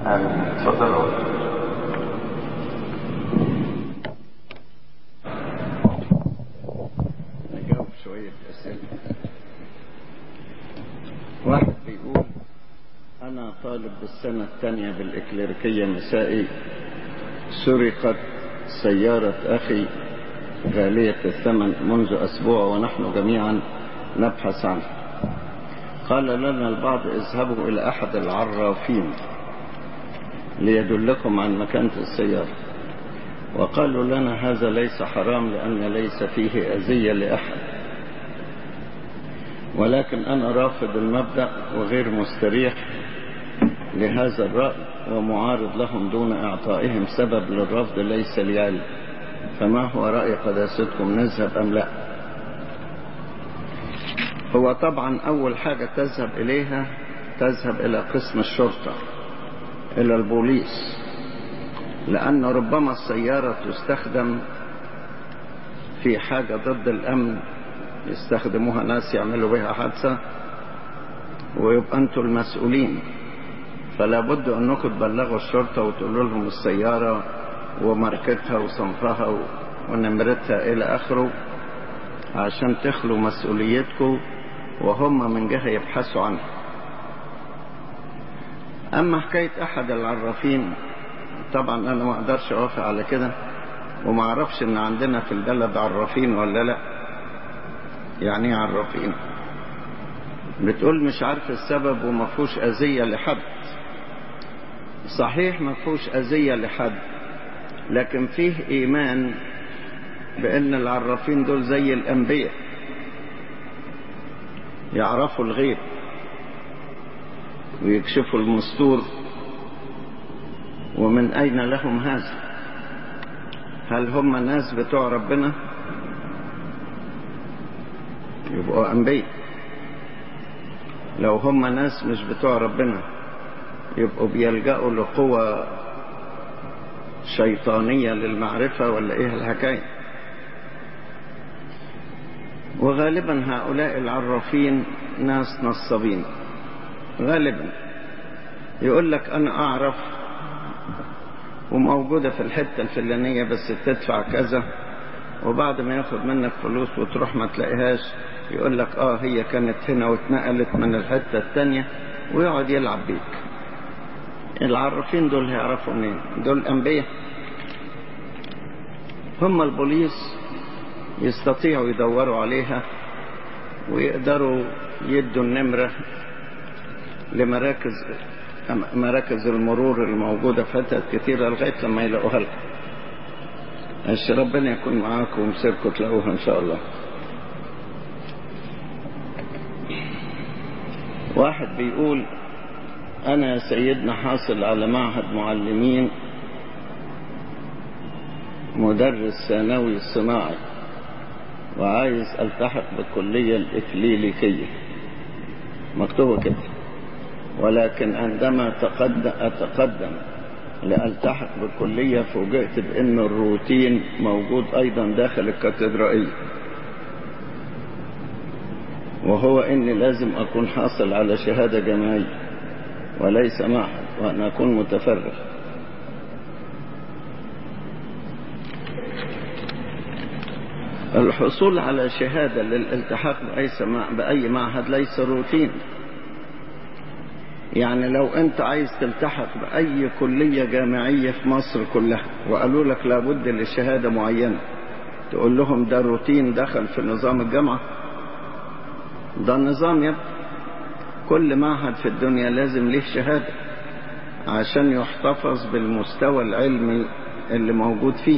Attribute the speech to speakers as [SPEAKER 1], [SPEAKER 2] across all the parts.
[SPEAKER 1] آمين اتفضلوا
[SPEAKER 2] نجاوب شوية أسئلة واحد بيقول أنا طالب بالسنة الثانية بالإكليريكية مسائي سرقت سيارة أخي غالية الثمن منذ أسبوع ونحن جميعا نبحث عنها قال لنا البعض اذهبوا إلى أحد العرافين ليدلكم عن مكانة السيارة وقالوا لنا هذا ليس حرام لأن ليس فيه أذية لأحد ولكن أنا رافض المبدأ وغير مستريح لهذا الرأي ومعارض لهم دون إعطائهم سبب للرفض ليس لي علم فما هو رأي قداستكم نذهب أم لا هو طبعا أول حاجة تذهب إليها تذهب إلى قسم الشرطة إلى البوليس لأن ربما السيارة تستخدم في حاجة ضد الأمن يستخدموها ناس يعملوا بها حادثة ويبقى أنتوا المسؤولين فلا بد أنكم تبلغوا الشرطة وتقولوا لهم السيارة وماركتها وصنفها ونمرتها إلى آخره عشان تخلوا مسؤوليتكم وهم من جهة يبحثوا عنها أما حكاية أحد العرافين طبعا أنا ما أقدرش أوافق على كده وما أعرفش إن عندنا في البلد عرافين ولا لأ يعني إيه عرافين بتقول مش عارف السبب وما فيهوش أذية لحد صحيح ما فيهوش أذية لحد لكن فيه إيمان بأن العرافين دول زي الأنبياء يعرفوا الغيب ويكشفوا المستور ومن أين لهم هذا هل هم ناس بتوع ربنا يبقوا أنبياء لو هم ناس مش بتوع ربنا يبقوا بيلجأوا لقوة شيطانية للمعرفة ولا ايه الحكاية وغالبا هؤلاء العرافين ناس نصابين غالبا يقول لك انا اعرف وموجودة في الحتة الفلانية بس تدفع كذا وبعد ما ياخد منك فلوس وتروح ما تلاقيهاش يقول لك اه هي كانت هنا واتنقلت من الحتة التانية ويقعد يلعب بيك العرافين دول هيعرفوا منين دول انبياء هم البوليس يستطيعوا يدوروا عليها ويقدروا يدوا النمرة لمراكز مراكز المرور الموجودة في حتت كتيرة لغاية لما يلاقوها لكم عش ربنا يكون معاكم ومسيركم تلاقوها ان شاء الله واحد بيقول انا يا سيدنا حاصل على معهد معلمين مدرس ثانوي صناعي وعايز التحق بالكلية الإكليليكية مكتوبة كده ولكن عندما تقدم أتقدم لألتحق بالكلية فوجئت بأن الروتين موجود أيضا داخل الكاتدرائية وهو أني لازم أكون حاصل على شهادة جامعية وليس معهد وأن أكون متفرغ الحصول على شهادة للالتحاق بأي معهد ليس روتين يعني لو أنت عايز تلتحق بأي كلية جامعية في مصر كلها وقالوا لك لابد لشهادة معينة تقول لهم ده روتين دخل في نظام الجامعة ده النظام يبقى كل معهد في الدنيا لازم له شهادة عشان يحتفظ بالمستوى العلمي اللي موجود فيه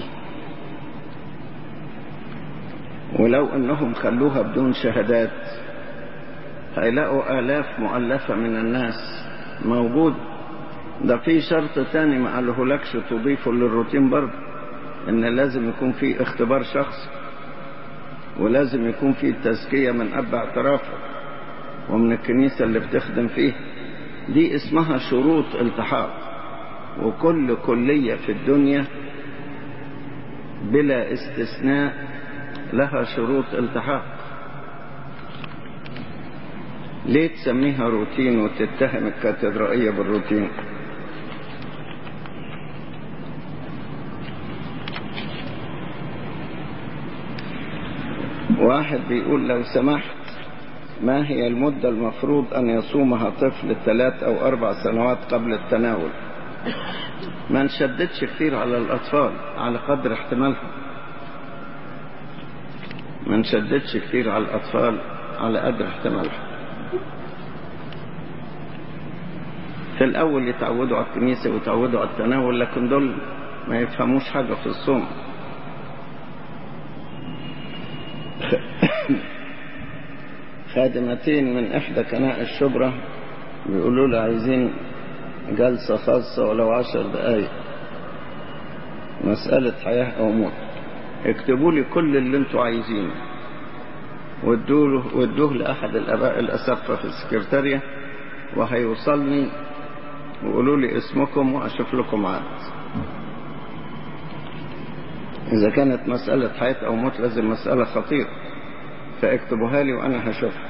[SPEAKER 2] ولو انهم خلوها بدون شهادات هيلاقوا آلاف مؤلفة من الناس موجود ده في شرط تاني ما قاله لكش تضيفه للروتين برضه ان لازم يكون في اختبار شخص ولازم يكون في تزكية من اب اعترافه ومن الكنيسة اللي بتخدم فيه دي اسمها شروط التحاق وكل كلية في الدنيا بلا استثناء لها شروط التحاق ليه تسميها روتين وتتهم الكاتدرائية بالروتين واحد بيقول لو سمحت ما هي المدة المفروض أن يصومها طفل ثلاث أو أربع سنوات قبل التناول ما نشددش كثير على الأطفال على قدر احتمالهم ما نشددش كثير على الأطفال على قدر احتمالهم في الأول يتعودوا على الكنيسة ويتعودوا على التناول لكن دول ما يفهموش حاجة في الصوم خادمتين من إحدى كنائس الشبرة بيقولوا لي عايزين جلسة خاصة ولو عشر دقايق مسألة حياة أو موت اكتبوا لي كل اللي انتوا عايزينه وادوه, وادوه لأحد الأباء الأسقفة في السكرتارية وهيوصلني وقولوا لي اسمكم وأشوف لكم عاد إذا كانت مسألة حياة أو موت لازم مسألة خطيرة فاكتبوها لي وأنا هشوفها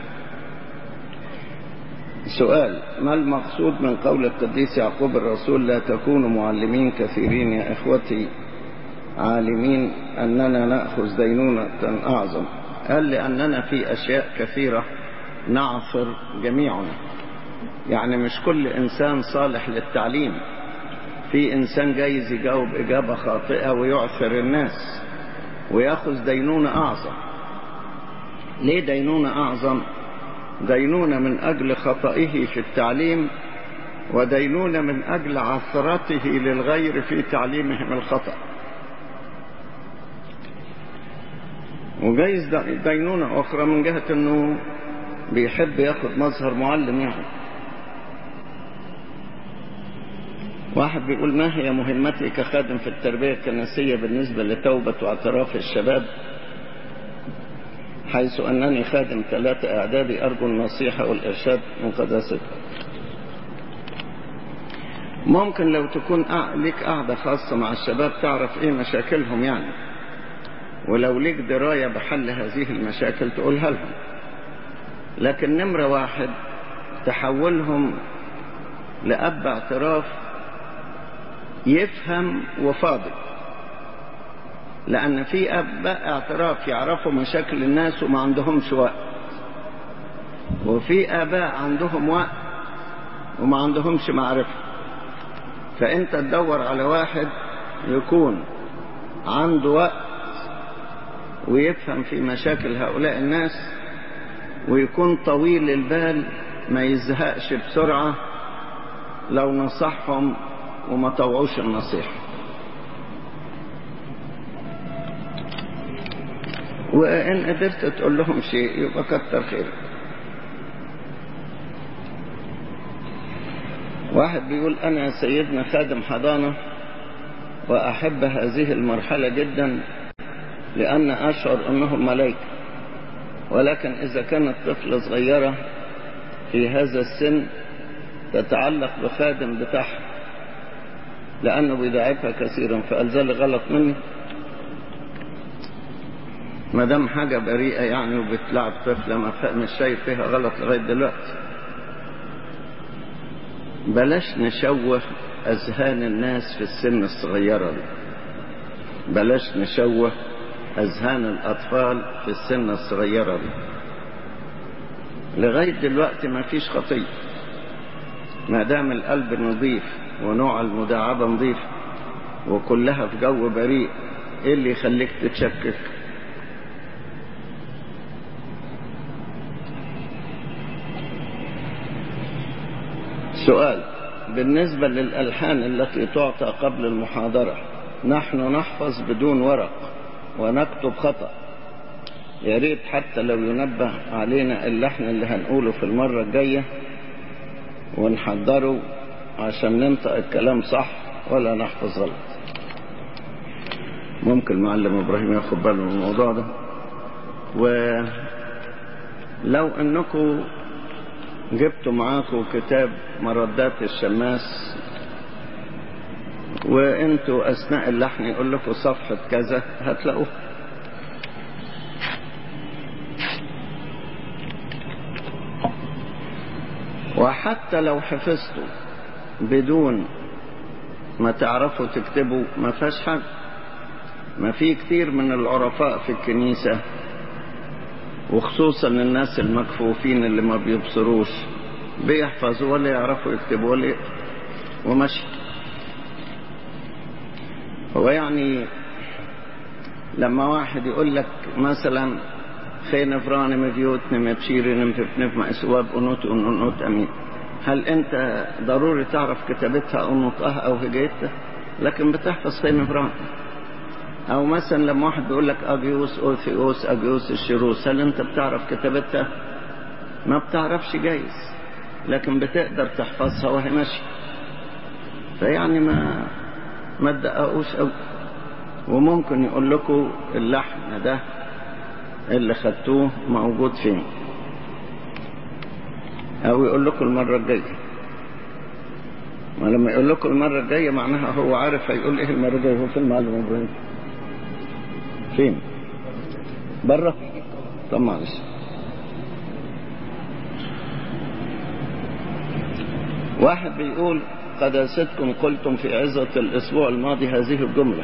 [SPEAKER 2] سؤال ما المقصود من قول القديس يعقوب الرسول لا تكونوا معلمين كثيرين يا إخوتي عالمين أننا نأخذ دينونة أعظم قال لأننا في أشياء كثيرة نعثر جميعنا يعني مش كل إنسان صالح للتعليم في إنسان جايز يجاوب إجابة خاطئة ويعثر الناس ويأخذ دينونة أعظم ليه دينونة أعظم دينونة من أجل خطئه في التعليم ودينونة من أجل عثرته للغير في تعليمهم الخطأ وجايز دينونة أخرى من جهة أنه بيحب ياخد مظهر معلم يعني واحد بيقول ما هي مهمتي كخادم في التربية الكنسية بالنسبة لتوبة واعتراف الشباب حيث أنني خادم ثلاثة أعدادي أرجو النصيحة والإرشاد من قداستك ممكن لو تكون لك قاعدة خاصة مع الشباب تعرف إيه مشاكلهم يعني ولو لك دراية بحل هذه المشاكل تقولها لهم لكن نمرة واحد تحولهم لأب اعتراف يفهم وفاضل لأن في أباء اعتراف يعرفوا مشاكل الناس وما عندهمش وقت وفي آباء عندهم وقت وما عندهمش معرفة فأنت تدور على واحد يكون عنده وقت ويفهم في مشاكل هؤلاء الناس ويكون طويل البال ما يزهقش بسرعة لو نصحهم وما طوعوش النصيحة وإن قدرت تقول لهم شيء يبقى كتر خير واحد بيقول أنا سيدنا خادم حضانة وأحب هذه المرحلة جدا لأن أشعر أنهم ملائكة ولكن إذا كانت طفلة صغيرة في هذا السن تتعلق بخادم بتاعها لأنه بيداعبها كثيرا فقال ذلك غلط مني ما دام حاجة بريئة يعني وبتلعب طفلة ما مش شايف فيها غلط لغاية دلوقتي بلاش نشوه أذهان الناس في السن الصغيرة دي بلاش نشوه أذهان الأطفال في السن الصغيرة دي لغاية دلوقتي ما فيش خطية ما دام القلب نظيف ونوع المداعبة نظيف وكلها في جو بريء ايه اللي يخليك تتشكك سؤال بالنسبة للألحان التي تعطى قبل المحاضرة نحن نحفظ بدون ورق ونكتب خطأ يا ريت حتى لو ينبه علينا اللحن اللي هنقوله في المرة الجاية ونحضره عشان ننطق الكلام صح ولا نحفظ غلط ممكن المعلم ابراهيم ياخد باله من الموضوع ده ولو انكم جبتوا معاكم كتاب مردات الشماس وانتوا اثناء اللحن يقول لكم صفحة كذا هتلاقوه وحتى لو حفظتوا بدون ما تعرفوا تكتبوا ما فيهاش حاجة ما في كتير من العرفاء في الكنيسة وخصوصا الناس المكفوفين اللي ما بيبصروش بيحفظوا ولا يعرفوا يكتبوا ولا ومشي هو يعني لما واحد يقول لك مثلا خينا فراني مديوتني مبشيري نمتفنف ما اسواب انوت انوت امين هل انت ضروري تعرف كتابتها او نطقها او هجيتها لكن بتحفظ خينا فراني او مثلا لما واحد بيقول لك اجيوس اوثيوس اجيوس الشروس هل انت بتعرف كتابتها ما بتعرفش جايز لكن بتقدر تحفظها وهي ماشيه فيعني ما ما تدققوش قوي وممكن يقول لكم اللحن ده اللي خدتوه موجود فين او يقول لكم المرة الجاية ما لما يقول لكم المرة الجاية معناها هو عارف هيقول ايه المرة الجاية هو في المعلومة ابراهيم فين بره طب معلش واحد بيقول قداستكم قلتم في عظة الأسبوع الماضي هذه الجملة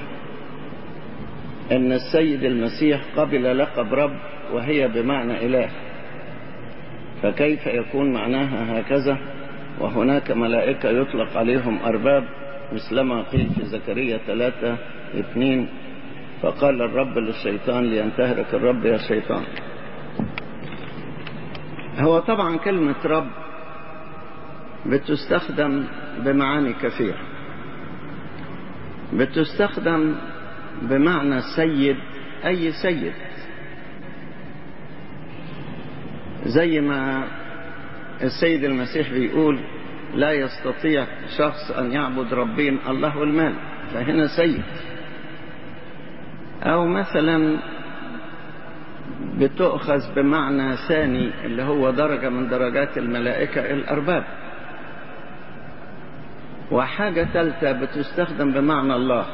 [SPEAKER 2] أن السيد المسيح قبل لقب رب وهي بمعنى إله فكيف يكون معناها هكذا وهناك ملائكة يطلق عليهم أرباب مثلما قيل في زكريا ثلاثة اثنين فقال الرب للشيطان لينتهرك الرب يا شيطان هو طبعا كلمة رب بتستخدم بمعاني كثيرة بتستخدم بمعنى سيد أي سيد زي ما السيد المسيح بيقول لا يستطيع شخص أن يعبد ربين الله والمال فهنا سيد أو مثلا بتؤخذ بمعنى ثاني اللي هو درجة من درجات الملائكة الأرباب وحاجة ثالثة بتستخدم بمعنى الله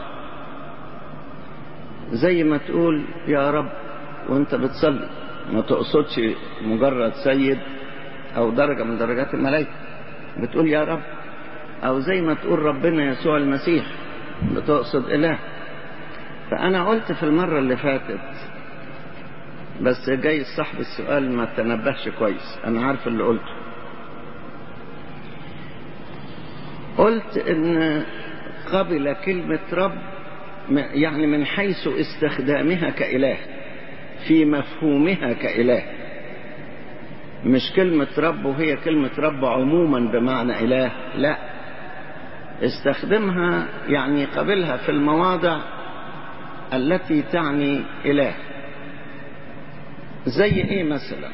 [SPEAKER 2] زي ما تقول يا رب وانت بتصلي ما تقصدش مجرد سيد او درجة من درجات الملائكة بتقول يا رب او زي ما تقول ربنا يسوع المسيح بتقصد اله فانا قلت في المرة اللي فاتت بس جاي صاحب السؤال ما تنبهش كويس انا عارف اللي قلته قلت ان قبل كلمة رب يعني من حيث استخدامها كإله في مفهومها كإله مش كلمة رب وهي كلمة رب عموما بمعنى إله لا استخدمها يعني قبلها في المواضع التي تعني إله زي ايه مثلا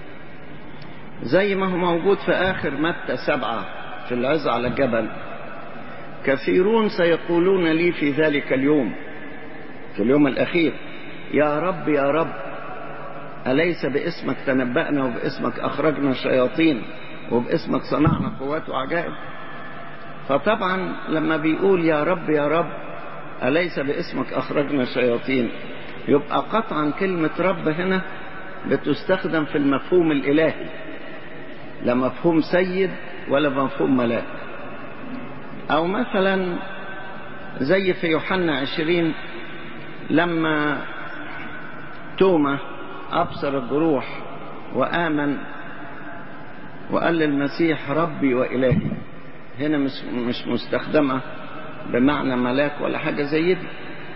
[SPEAKER 2] زي ما هو موجود في آخر متى سبعة في العظة على الجبل كثيرون سيقولون لي في ذلك اليوم في اليوم الأخير يا رب يا رب أليس باسمك تنبأنا وباسمك أخرجنا شياطين وباسمك صنعنا قوات وعجائب فطبعا لما بيقول يا رب يا رب أليس باسمك أخرجنا شياطين يبقى قطعا كلمة رب هنا بتستخدم في المفهوم الإلهي لا مفهوم سيد ولا مفهوم ملاك أو مثلا زي في يوحنا عشرين لما توما أبصر الجروح وآمن وقال للمسيح ربي وإلهي هنا مش, مش مستخدمة بمعنى ملاك ولا حاجة زي دي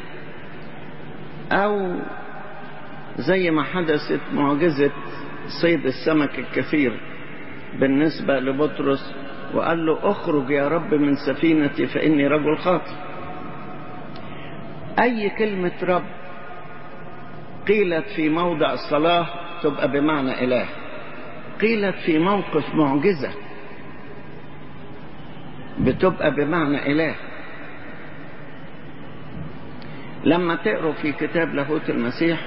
[SPEAKER 2] أو زي ما حدثت معجزة صيد السمك الكثير بالنسبة لبطرس وقال له اخرج يا رب من سفينتي فإني رجل خاطئ أي كلمة رب قيلت في موضع الصلاة تبقى بمعنى إله قيلت في موقف معجزة بتبقى بمعنى إله لما تقروا في كتاب لاهوت المسيح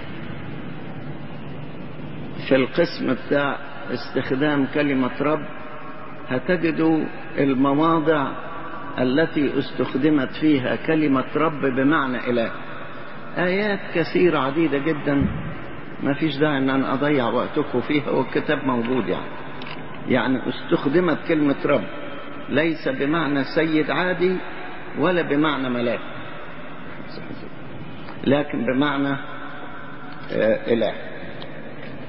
[SPEAKER 2] في القسم بتاع استخدام كلمة رب هتجدوا المواضع التي استخدمت فيها كلمة رب بمعنى إله آيات كثيرة عديدة جدا ما فيش داعي أن أنا أضيع وقتكم فيها والكتاب موجود يعني يعني استخدمت كلمة رب ليس بمعنى سيد عادي ولا بمعنى ملاك لكن بمعنى إله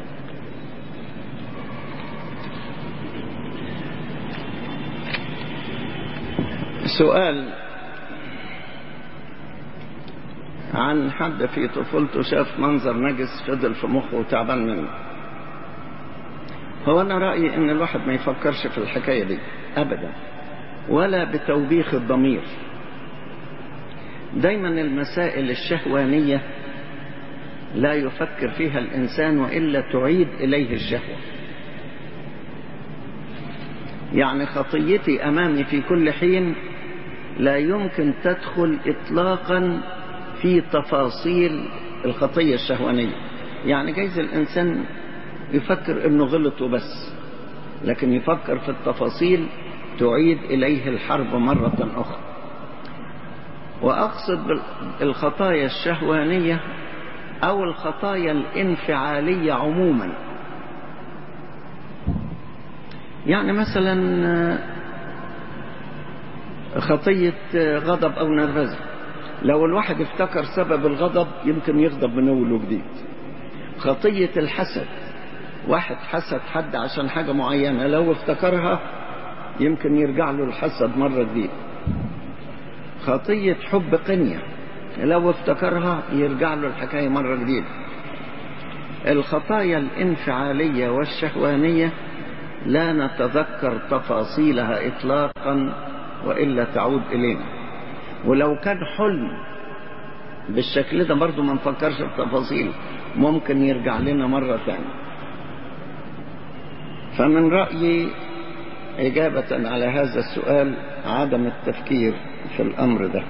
[SPEAKER 2] سؤال عن حد في طفولته شاف منظر نجس فضل في مخه وتعبان منه هو أنا رأيي إن الواحد ما يفكرش في الحكاية دي أبدا ولا بتوبيخ الضمير دايما المسائل الشهوانية لا يفكر فيها الإنسان وإلا تعيد إليه الشهوة يعني خطيتي أمامي في كل حين لا يمكن تدخل إطلاقا في تفاصيل الخطية الشهوانية يعني جايز الإنسان يفكر أنه غلط وبس لكن يفكر في التفاصيل تعيد إليه الحرب مرة أخرى وأقصد الخطايا الشهوانية أو الخطايا الانفعالية عموما يعني مثلا خطية غضب أو نرفزة لو الواحد افتكر سبب الغضب يمكن يغضب من أول وجديد خطية الحسد واحد حسد حد عشان حاجة معينة لو افتكرها يمكن يرجع له الحسد مرة جديدة خطية حب قنية لو افتكرها يرجع له الحكاية مرة جديدة الخطايا الانفعالية والشهوانية لا نتذكر تفاصيلها إطلاقا وإلا تعود إلينا ولو كان حلم بالشكل ده برضو ما نفكرش في تفاصيله ممكن يرجع لنا مرة ثانية فمن رأيي إجابة على هذا السؤال عدم التفكير في الأمر ده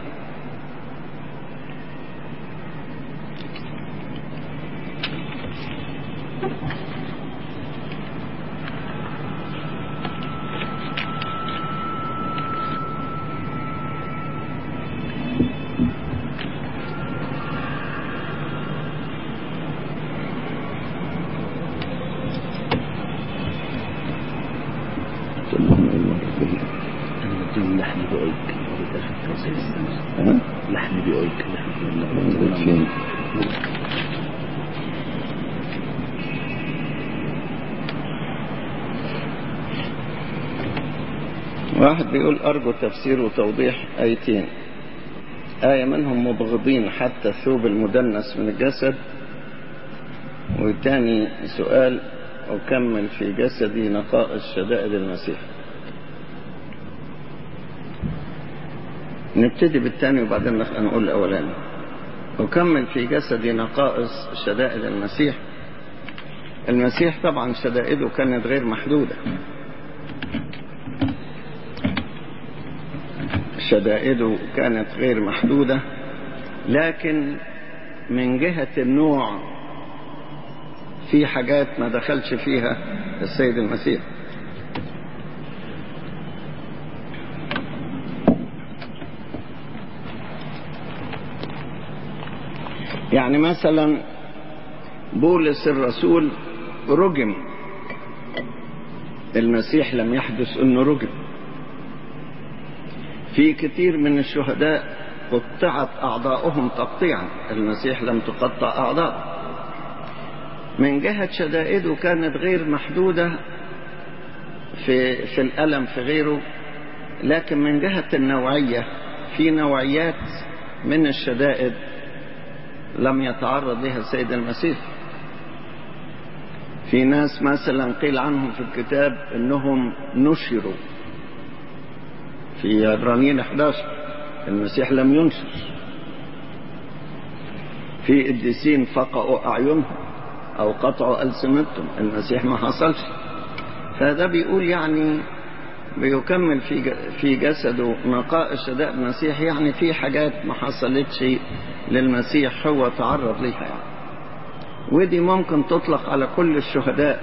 [SPEAKER 1] لحم بأويك لحم بأويك
[SPEAKER 2] فين واحد بيقول أرجو تفسير وتوضيح آيتين آية منهم مبغضين حتى الثوب المدنس من الجسد والتاني سؤال أكمل في جسدي نقائص شدائد المسيح نبتدي بالتاني وبعدين نقول الأولاني أكمل في جسدي نقائص شدائد المسيح المسيح طبعا شدائده كانت غير محدودة شدائده كانت غير محدودة لكن من جهة النوع في حاجات ما دخلش فيها السيد المسيح يعني مثلا بولس الرسول رجم المسيح لم يحدث انه رجم في كثير من الشهداء قطعت اعضاؤهم تقطيعا المسيح لم تقطع اعضاء من جهة شدائده كانت غير محدودة في, في الألم في غيره لكن من جهة النوعية في نوعيات من الشدائد لم يتعرض لها السيد المسيح في ناس مثلا قيل عنهم في الكتاب انهم نشروا في عبرانيين 11 المسيح لم ينشر في قديسين فقعوا اعينهم او قطعوا السنتهم المسيح ما حصلش فده بيقول يعني بيكمل في في جسده نقائص شدائد المسيح يعني في حاجات ما حصلتش للمسيح هو تعرض ليها يعني ودي ممكن تطلق على كل الشهداء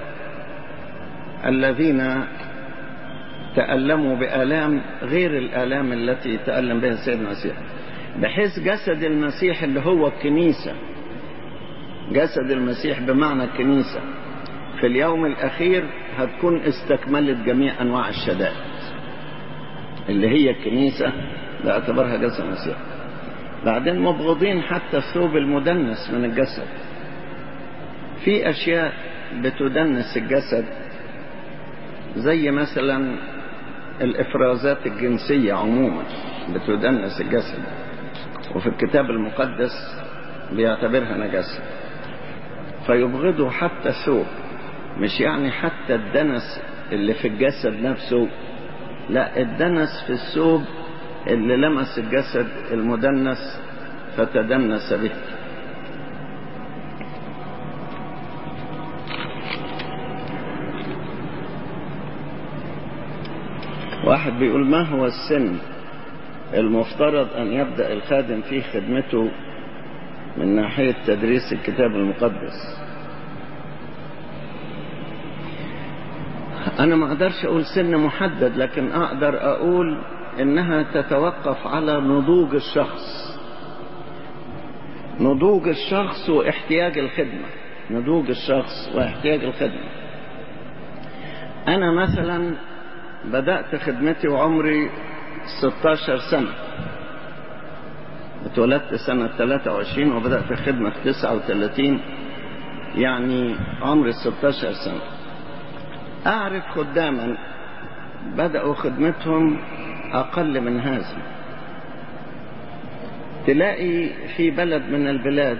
[SPEAKER 2] الذين تألموا بآلام غير الآلام التي تألم بها السيد المسيح بحيث جسد المسيح اللي هو الكنيسة جسد المسيح بمعنى الكنيسة في اليوم الأخير هتكون استكملت جميع أنواع الشدائد اللي هي الكنيسة باعتبارها جسد المسيح بعدين مبغضين حتى الثوب المدنس من الجسد في أشياء بتدنس الجسد زي مثلا الإفرازات الجنسية عموما بتدنس الجسد وفي الكتاب المقدس بيعتبرها نجاسة فيبغضه حتى الثوب مش يعني حتى الدنس اللي في الجسد نفسه لا الدنس في الثوب اللي لمس الجسد المدنس فتدنس به واحد بيقول ما هو السن المفترض أن يبدأ الخادم في خدمته من ناحية تدريس الكتاب المقدس أنا ما أقدرش أقول سن محدد لكن أقدر أقول إنها تتوقف على نضوج الشخص نضوج الشخص واحتياج الخدمة نضوج الشخص واحتياج الخدمة أنا مثلا بدأت خدمتي وعمري 16 سنة اتولدت سنة 23 وبدأت الخدمة في 39 يعني عمري 16 سنة أعرف خداما بدأوا خدمتهم أقل من هذا تلاقي في بلد من البلاد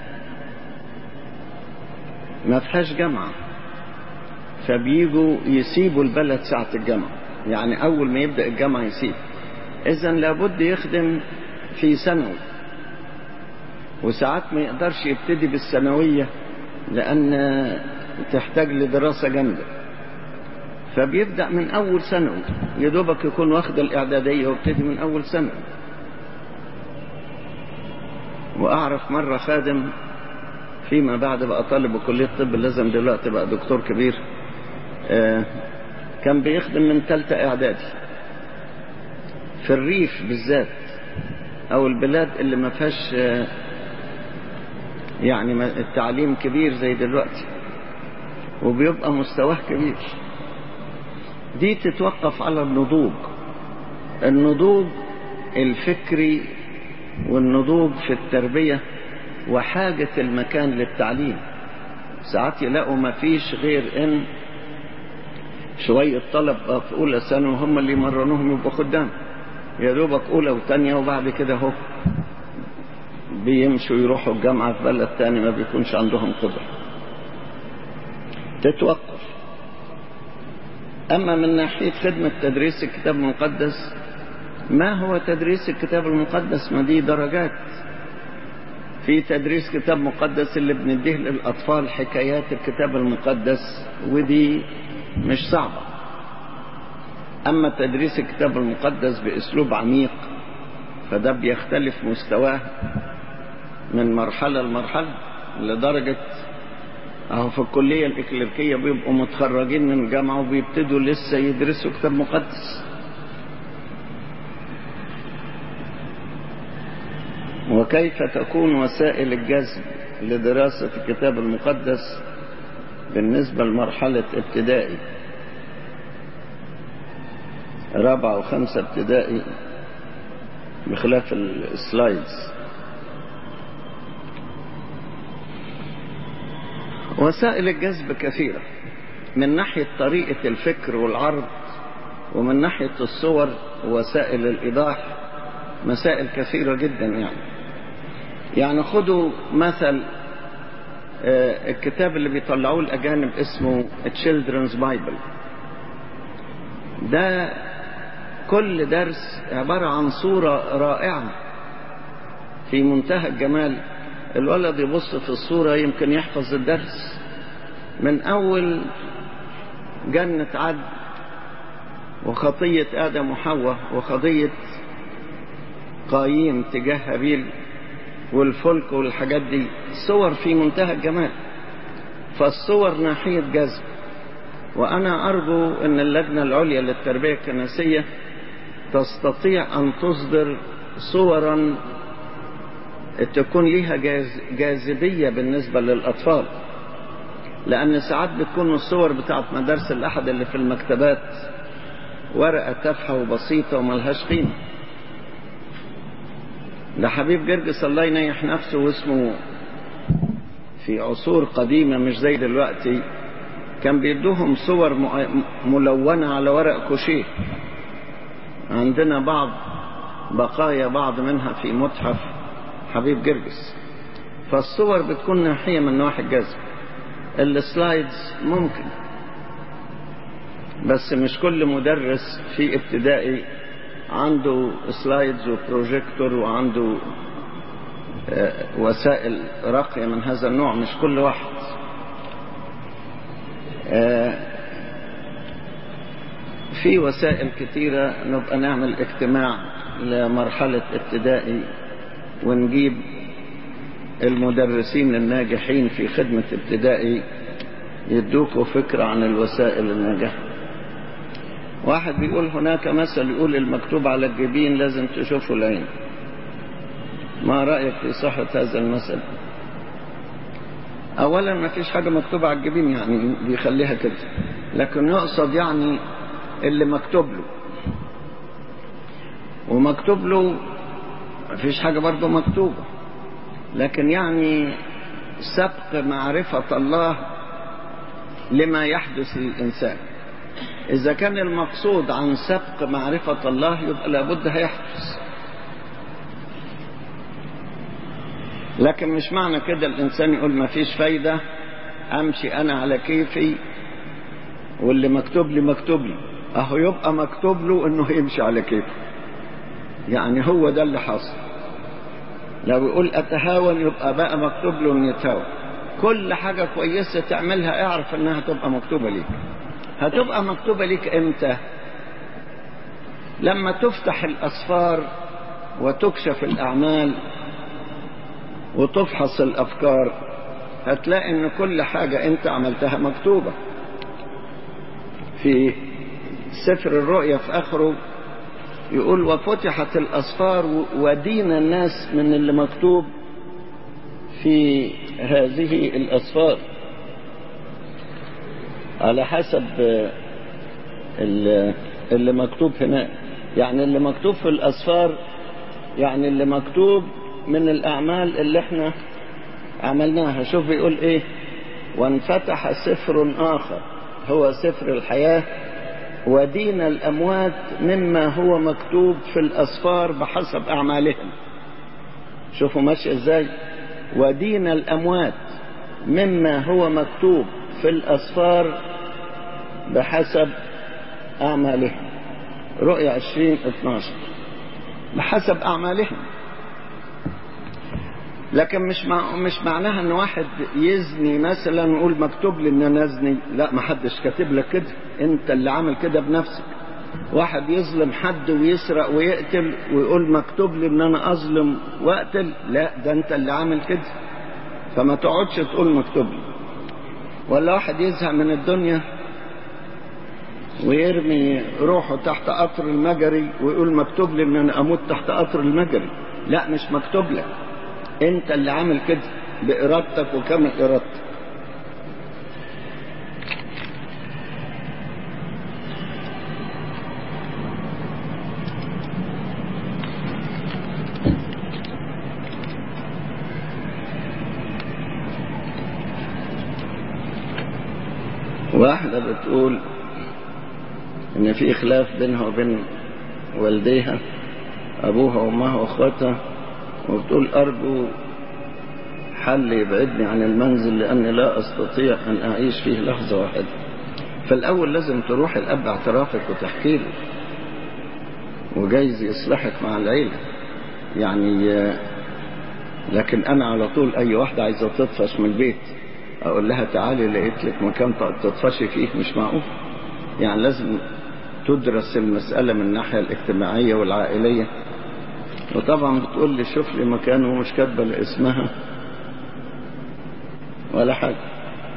[SPEAKER 2] ما فيهاش جامعة فبيجوا يسيبوا البلد ساعة الجامعة يعني أول ما يبدأ الجامعة يسيب إذا لابد يخدم في ثانوي وساعات ما يقدرش يبتدي بالثانوية لأن تحتاج لدراسة جامدة فبيبدأ من أول ثانوي يدوبك يكون واخد الإعدادية ويبتدي من أول ثانوي وأعرف مرة خادم فيما بعد بقى طالب بكلية الطب لازم دلوقتي بقى دكتور كبير آه كان بيخدم من ثالثة إعدادي في الريف بالذات أو البلاد اللي ما فيهاش آه يعني التعليم كبير زي دلوقتي وبيبقى مستواه كبير دي تتوقف على النضوج النضوج الفكري والنضوج في التربية وحاجة المكان للتعليم ساعات يلاقوا ما فيش غير ان شوية طلبة في أولى ثانوي هم اللي يمرنوهم يبقوا خدام يا دوبك أولى وثانية وبعد كده اهو بيمشوا يروحوا الجامعة في بلد تاني ما بيكونش عندهم قدرة تتوقف أما من ناحية خدمة تدريس الكتاب المقدس ما هو تدريس الكتاب المقدس ما دي درجات في تدريس كتاب مقدس اللي بنديه للأطفال حكايات الكتاب المقدس ودي مش صعبة أما تدريس الكتاب المقدس بأسلوب عميق فده بيختلف مستواه من مرحلة لمرحلة لدرجة أهو في الكلية الإكليركية بيبقوا متخرجين من الجامعة وبيبتدوا لسه يدرسوا كتاب مقدس وكيف تكون وسائل الجذب لدراسة الكتاب المقدس بالنسبة لمرحلة ابتدائي رابعة وخمسة ابتدائي بخلاف السلايدز وسائل الجذب كثيرة من ناحية طريقة الفكر والعرض ومن ناحية الصور وسائل الإيضاح مسائل كثيرة جدا يعني يعني خدوا مثل الكتاب اللي بيطلعوه الأجانب اسمه Children's Bible ده كل درس عبارة عن صورة رائعة في منتهى الجمال الولد يبص في الصورة يمكن يحفظ الدرس من أول جنة عد وخطية آدم وحواء وخطية قايين تجاه هابيل والفلك والحاجات دي صور في منتهى الجمال فالصور ناحية جذب وأنا أرجو أن اللجنة العليا للتربية الكنسية تستطيع أن تصدر صورا تكون لها جاز جاذبية بالنسبة للأطفال لأن ساعات بتكون الصور بتاعت مدارس الأحد اللي في المكتبات ورقة تافهة وبسيطة وملهاش قيمة ده حبيب جرجس الله ينيح نفسه واسمه في عصور قديمة مش زي دلوقتي كان بيدوهم صور ملونة على ورق كوشيه عندنا بعض بقايا بعض منها في متحف حبيب جرجس فالصور بتكون ناحية من نواحي الجذب السلايدز ممكن بس مش كل مدرس في ابتدائي عنده سلايدز وبروجيكتور وعنده وسائل راقية من هذا النوع مش كل واحد في وسائل كتيرة نبقى نعمل اجتماع لمرحلة ابتدائي ونجيب المدرسين الناجحين في خدمة ابتدائي يدوكوا فكرة عن الوسائل الناجحة واحد بيقول هناك مثل يقول المكتوب على الجبين لازم تشوفه العين ما رأيك في صحة هذا المثل أولا ما فيش حاجة مكتوبة على الجبين يعني بيخليها كده لكن يقصد يعني اللي مكتوب له ومكتوب له ما فيش حاجة برضه مكتوبة لكن يعني سبق معرفة الله لما يحدث للإنسان إذا كان المقصود عن سبق معرفة الله يبقى لابد هيحدث لكن مش معنى كده الإنسان يقول ما فيش فايدة أمشي أنا على كيفي واللي مكتوب لي مكتوب لي أهو يبقى مكتوب له إنه يمشي على كيفه يعني هو ده اللي حصل لو يقول أتهاون يبقى بقى مكتوب له إنه يتهاون كل حاجة كويسة تعملها اعرف إنها تبقى مكتوبة ليك هتبقى مكتوبة ليك إمتى لما تفتح الأسفار وتكشف الأعمال وتفحص الأفكار هتلاقي إن كل حاجة أنت عملتها مكتوبة في سفر الرؤيا في آخره يقول وفتحت الأسفار ودين الناس من اللي مكتوب في هذه الأسفار على حسب اللي مكتوب هناك يعني اللي مكتوب في الأسفار يعني اللي مكتوب من الأعمال اللي احنا عملناها شوف بيقول ايه وانفتح سفر آخر هو سفر الحياة ودين الأموات مما هو مكتوب في الأسفار بحسب أعمالهم شوفوا ماشي ازاي ودين الأموات مما هو مكتوب في الأسفار بحسب أعمالهم رؤية عشرين اتناشر بحسب أعمالهم لكن مش مع مش معناها ان واحد يزني مثلا ويقول مكتوب لي ان انا ازني لا ما حدش كاتب لك كده انت اللي عامل كده بنفسك واحد يظلم حد ويسرق ويقتل ويقول مكتوب لي ان انا اظلم واقتل لا ده انت اللي عامل كده فما تقعدش تقول مكتوب لي ولا واحد يزهق من الدنيا ويرمي روحه تحت قطر المجري ويقول مكتوب لي ان انا اموت تحت قطر المجري لا مش مكتوب لك انت اللي عامل كده بارادتك وكامل ارادتك واحدة بتقول ان في خلاف بينها وبين والديها ابوها وامها واخواتها وبتقول أرجو حل يبعدني عن المنزل لأني لا أستطيع أن أعيش فيه لحظة واحدة فالأول لازم تروح الأب اعترافك وتحكي له وجايز يصلحك مع العيلة يعني لكن أنا على طول أي واحدة عايزة تطفش من البيت أقول لها تعالي لقيت لك مكان تطفشي فيه مش معقول يعني لازم تدرس المسألة من الناحية الاجتماعية والعائلية وطبعا بتقول لي شوف لي مكان ومش كاتبه لاسمها ولا حاجه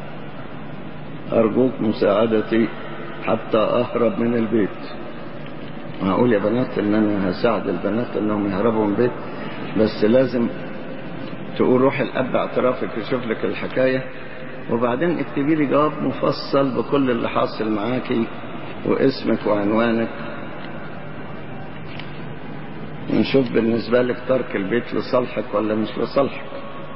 [SPEAKER 2] ارجوك مساعدتي حتى اهرب من البيت معقول يا بنات ان انا هساعد البنات انهم يهربوا من البيت بس لازم تقول روح الاب اعترافك يشوف لك الحكايه وبعدين اكتبي لي جواب مفصل بكل اللي حاصل معاكي واسمك وعنوانك ونشوف بالنسبة لك ترك البيت لصالحك ولا مش لصالحك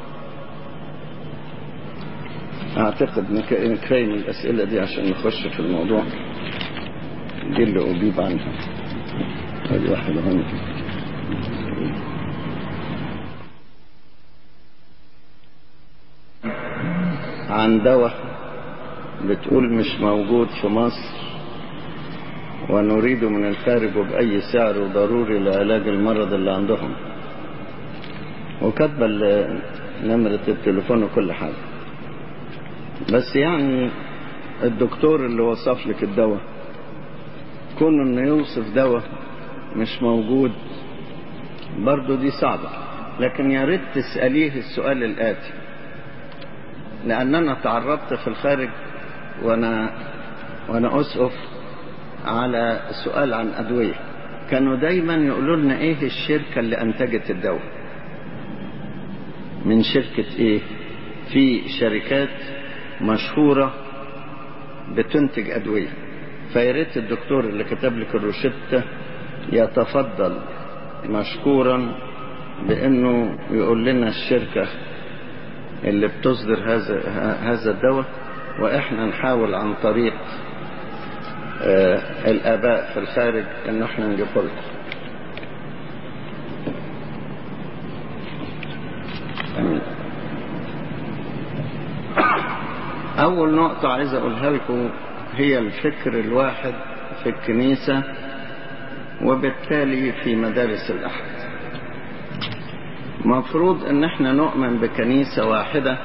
[SPEAKER 2] اعتقد ان كفاية من الاسئلة دي عشان نخش في الموضوع دي اللي اجيب عنها هذه واحدة هنا عن دواء بتقول مش موجود في مصر ونريد من الخارج بأي سعر وضروري لعلاج المرض اللي عندهم وكاتبة نمرة التليفون وكل حاجة بس يعني الدكتور اللي وصف لك الدواء كون انه يوصف دواء مش موجود برضو دي صعبة لكن يا ريت تسأليه السؤال الآتي لأن أنا تعرضت في الخارج وأنا وأنا أسقف على سؤال عن أدوية كانوا دايما يقولوا لنا إيه الشركة اللي أنتجت الدواء من شركة إيه في شركات مشهورة بتنتج أدوية فياريت الدكتور اللي كتب لك الروشتة يتفضل مشكورا بأنه يقول لنا الشركة اللي بتصدر هذا هذا الدواء واحنا نحاول عن طريق آه الاباء في الخارج ان احنا نجيبه لكم اول نقطة عايز اقولها لكم هي الفكر الواحد في الكنيسة وبالتالي في مدارس الاحد مفروض ان احنا نؤمن بكنيسة واحدة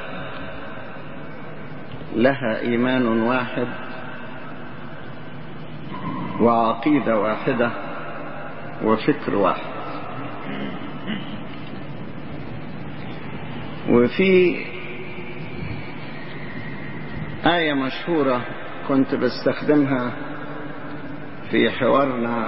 [SPEAKER 2] لها ايمان واحد وعقيدة واحدة وفكر واحد وفي آية مشهورة كنت بستخدمها في حوارنا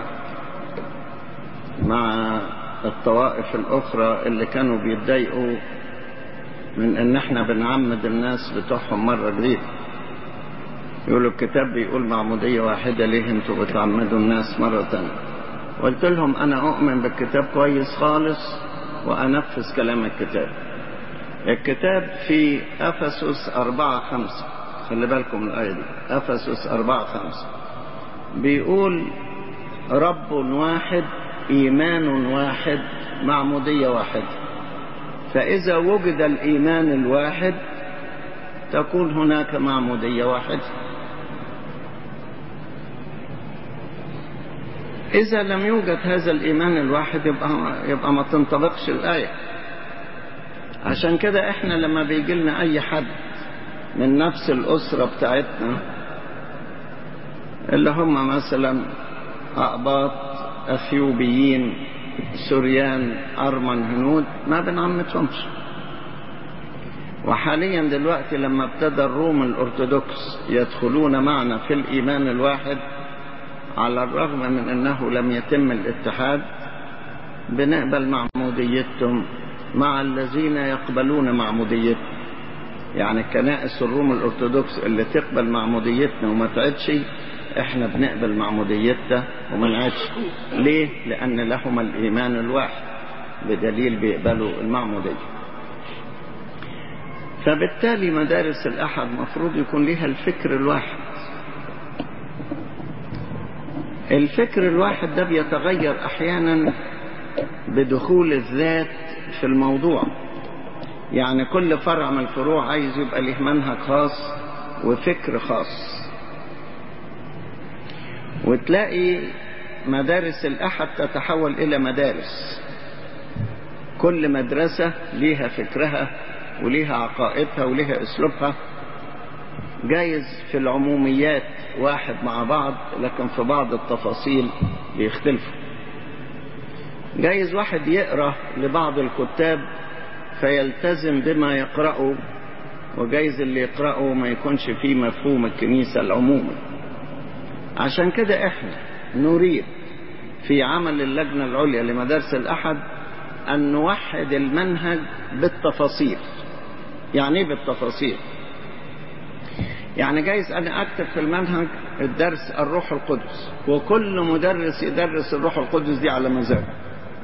[SPEAKER 2] مع الطوائف الأخرى اللي كانوا بيتضايقوا من إن إحنا بنعمد الناس بتوعهم مرة جديدة يقولوا الكتاب بيقول معمودية واحدة ليه انتوا بتعمدوا الناس مرة تانية قلت لهم أنا أؤمن بالكتاب كويس خالص وأنفذ كلام الكتاب الكتاب في أفسس أربعة خمسة خلي بالكم من الآية دي أفسس أربعة خمسة بيقول رب واحد إيمان واحد معمودية واحدة فإذا وجد الإيمان الواحد تكون هناك معمودية واحدة إذا لم يوجد هذا الإيمان الواحد يبقى, يبقى ما تنطبقش الآية عشان كده إحنا لما بيجي لنا أي حد من نفس الأسرة بتاعتنا اللي هم مثلا أقباط أثيوبيين سوريان أرمن هنود ما بنعمتهمش وحاليا دلوقتي لما ابتدى الروم الأرثوذكس يدخلون معنا في الإيمان الواحد على الرغم من أنه لم يتم الاتحاد بنقبل معموديتهم مع الذين يقبلون معموديتهم يعني كنائس الروم الأرثوذكس اللي تقبل معموديتنا وما تعدش احنا بنقبل معموديتها وما نعدش ليه لان لهم الايمان الواحد بدليل بيقبلوا المعمودية فبالتالي مدارس الاحد مفروض يكون لها الفكر الواحد الفكر الواحد ده بيتغير احيانا بدخول الذات في الموضوع يعني كل فرع من الفروع عايز يبقى له منهج خاص وفكر خاص وتلاقي مدارس الأحد تتحول إلى مدارس كل مدرسة ليها فكرها وليها عقائدها وليها أسلوبها جايز في العموميات واحد مع بعض لكن في بعض التفاصيل بيختلفوا جايز واحد يقرأ لبعض الكتاب فيلتزم بما يقرأه وجايز اللي يقرأه ما يكونش فيه مفهوم الكنيسة العمومي عشان كده احنا نريد في عمل اللجنة العليا لمدارس الأحد أن نوحد المنهج بالتفاصيل يعني ايه بالتفاصيل يعني جايز أنا أكتب في المنهج الدرس الروح القدس وكل مدرس يدرس الروح القدس دي على مزاجه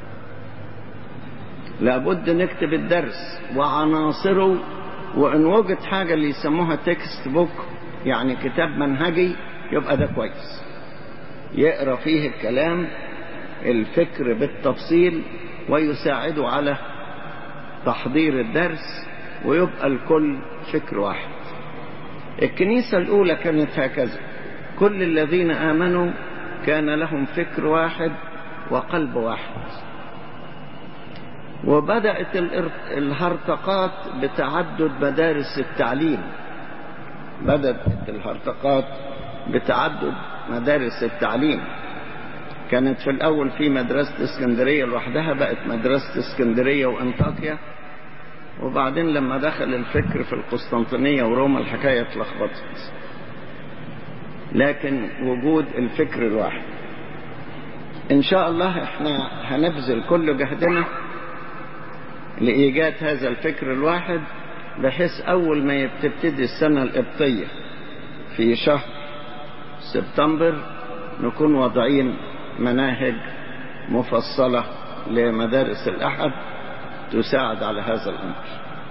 [SPEAKER 2] لابد نكتب الدرس وعناصره وإن وجد حاجة اللي يسموها تكست بوك يعني كتاب منهجي يبقى ده كويس يقرا فيه الكلام الفكر بالتفصيل ويساعده على تحضير الدرس ويبقى الكل فكر واحد الكنيسة الأولى كانت هكذا كل الذين آمنوا كان لهم فكر واحد وقلب واحد وبدأت الهرطقات بتعدد مدارس التعليم بدأت الهرطقات بتعدد مدارس التعليم كانت في الأول في مدرسة اسكندرية لوحدها بقت مدرسة اسكندرية وانطاكيا وبعدين لما دخل الفكر في القسطنطينية وروما الحكاية اتلخبطت لكن وجود الفكر الواحد ان شاء الله احنا هنبذل كل جهدنا لإيجاد هذا الفكر الواحد بحيث أول ما تبتدي السنة القبطية في شهر سبتمبر نكون واضعين مناهج مفصلة لمدارس الأحد تساعد على هذا الأمر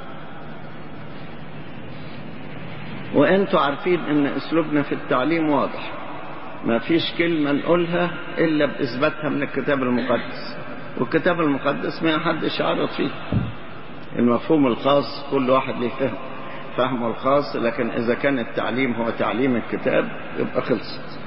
[SPEAKER 2] وانتوا عارفين ان اسلوبنا في التعليم واضح ما فيش كلمة نقولها الا باثباتها من الكتاب المقدس والكتاب المقدس ما حدش يعرض فيه المفهوم الخاص كل واحد له فهم فهمه الخاص لكن اذا كان التعليم هو تعليم الكتاب يبقى خلصت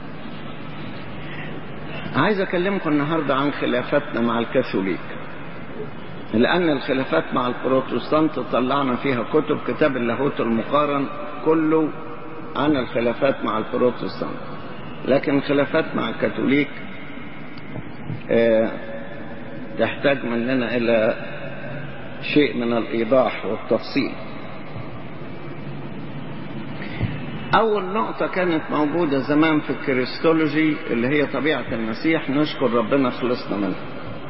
[SPEAKER 2] عايز اكلمكم النهاردة عن خلافاتنا مع الكاثوليك لأن الخلافات مع البروتستانت طلعنا فيها كتب كتاب اللاهوت المقارن كله عن الخلافات مع البروتستانت لكن الخلافات مع الكاثوليك اه تحتاج مننا إلى شيء من الإيضاح والتفصيل أول نقطة كانت موجودة زمان في الكريستولوجي اللي هي طبيعة المسيح نشكر ربنا خلصنا منها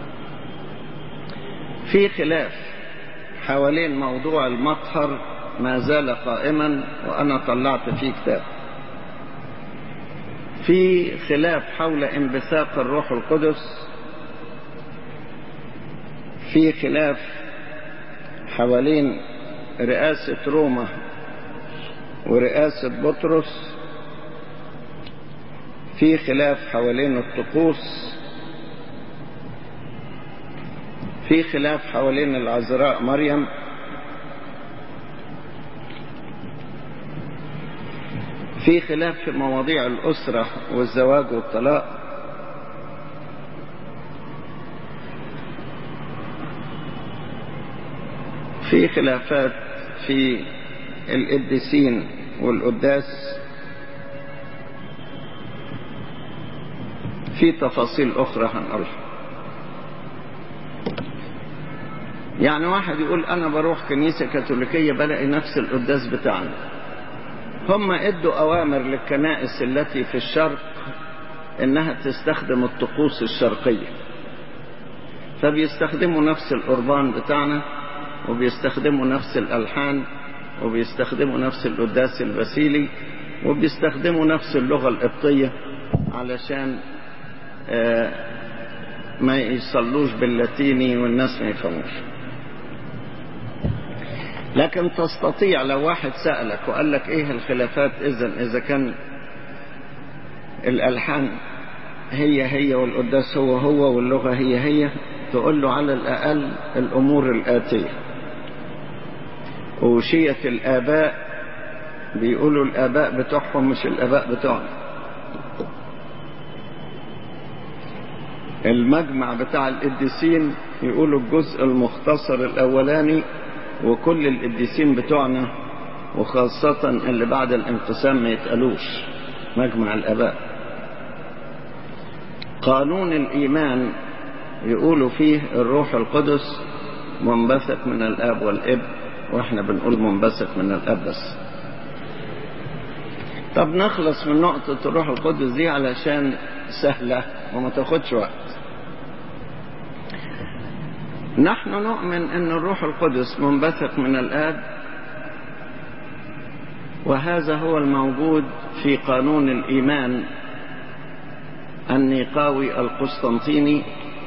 [SPEAKER 2] في خلاف حوالين موضوع المطهر ما زال قائما وأنا طلعت فيه كتاب في خلاف حول انبثاق الروح القدس في خلاف حوالين رئاسة روما ورئاسة بطرس في خلاف حوالين الطقوس في خلاف حوالين العذراء مريم في خلاف في مواضيع الأسرة والزواج والطلاق في خلافات في القديسين والقداس في تفاصيل أخرى هنقولها يعني واحد يقول أنا بروح كنيسة كاثوليكية بلاقي نفس القداس بتاعنا هم ادوا أوامر للكنائس التي في الشرق إنها تستخدم الطقوس الشرقية فبيستخدموا نفس القربان بتاعنا وبيستخدموا نفس الألحان وبيستخدموا نفس القداس البسيلي وبيستخدموا نفس اللغة القبطية علشان آه ما يصلوش باللاتيني والناس ما يفهموش لكن تستطيع لو واحد سألك وقال لك ايه الخلافات اذا اذا كان الالحان هي هي والقداس هو هو واللغة هي هي تقول له على الاقل الامور الاتية أوشية الآباء بيقولوا الآباء بتوعهم مش الآباء بتوعنا المجمع بتاع القديسين يقولوا الجزء المختصر الأولاني وكل القديسين بتوعنا وخاصة اللي بعد الانقسام ما يتقالوش مجمع الآباء قانون الإيمان يقولوا فيه الروح القدس منبثق من الآب والابن واحنا بنقول منبثق من الاب بس طب نخلص من نقطة الروح القدس دي علشان سهلة وما تاخدش وقت نحن نؤمن ان الروح القدس منبثق من الاب وهذا هو الموجود في قانون الايمان النيقاوي القسطنطيني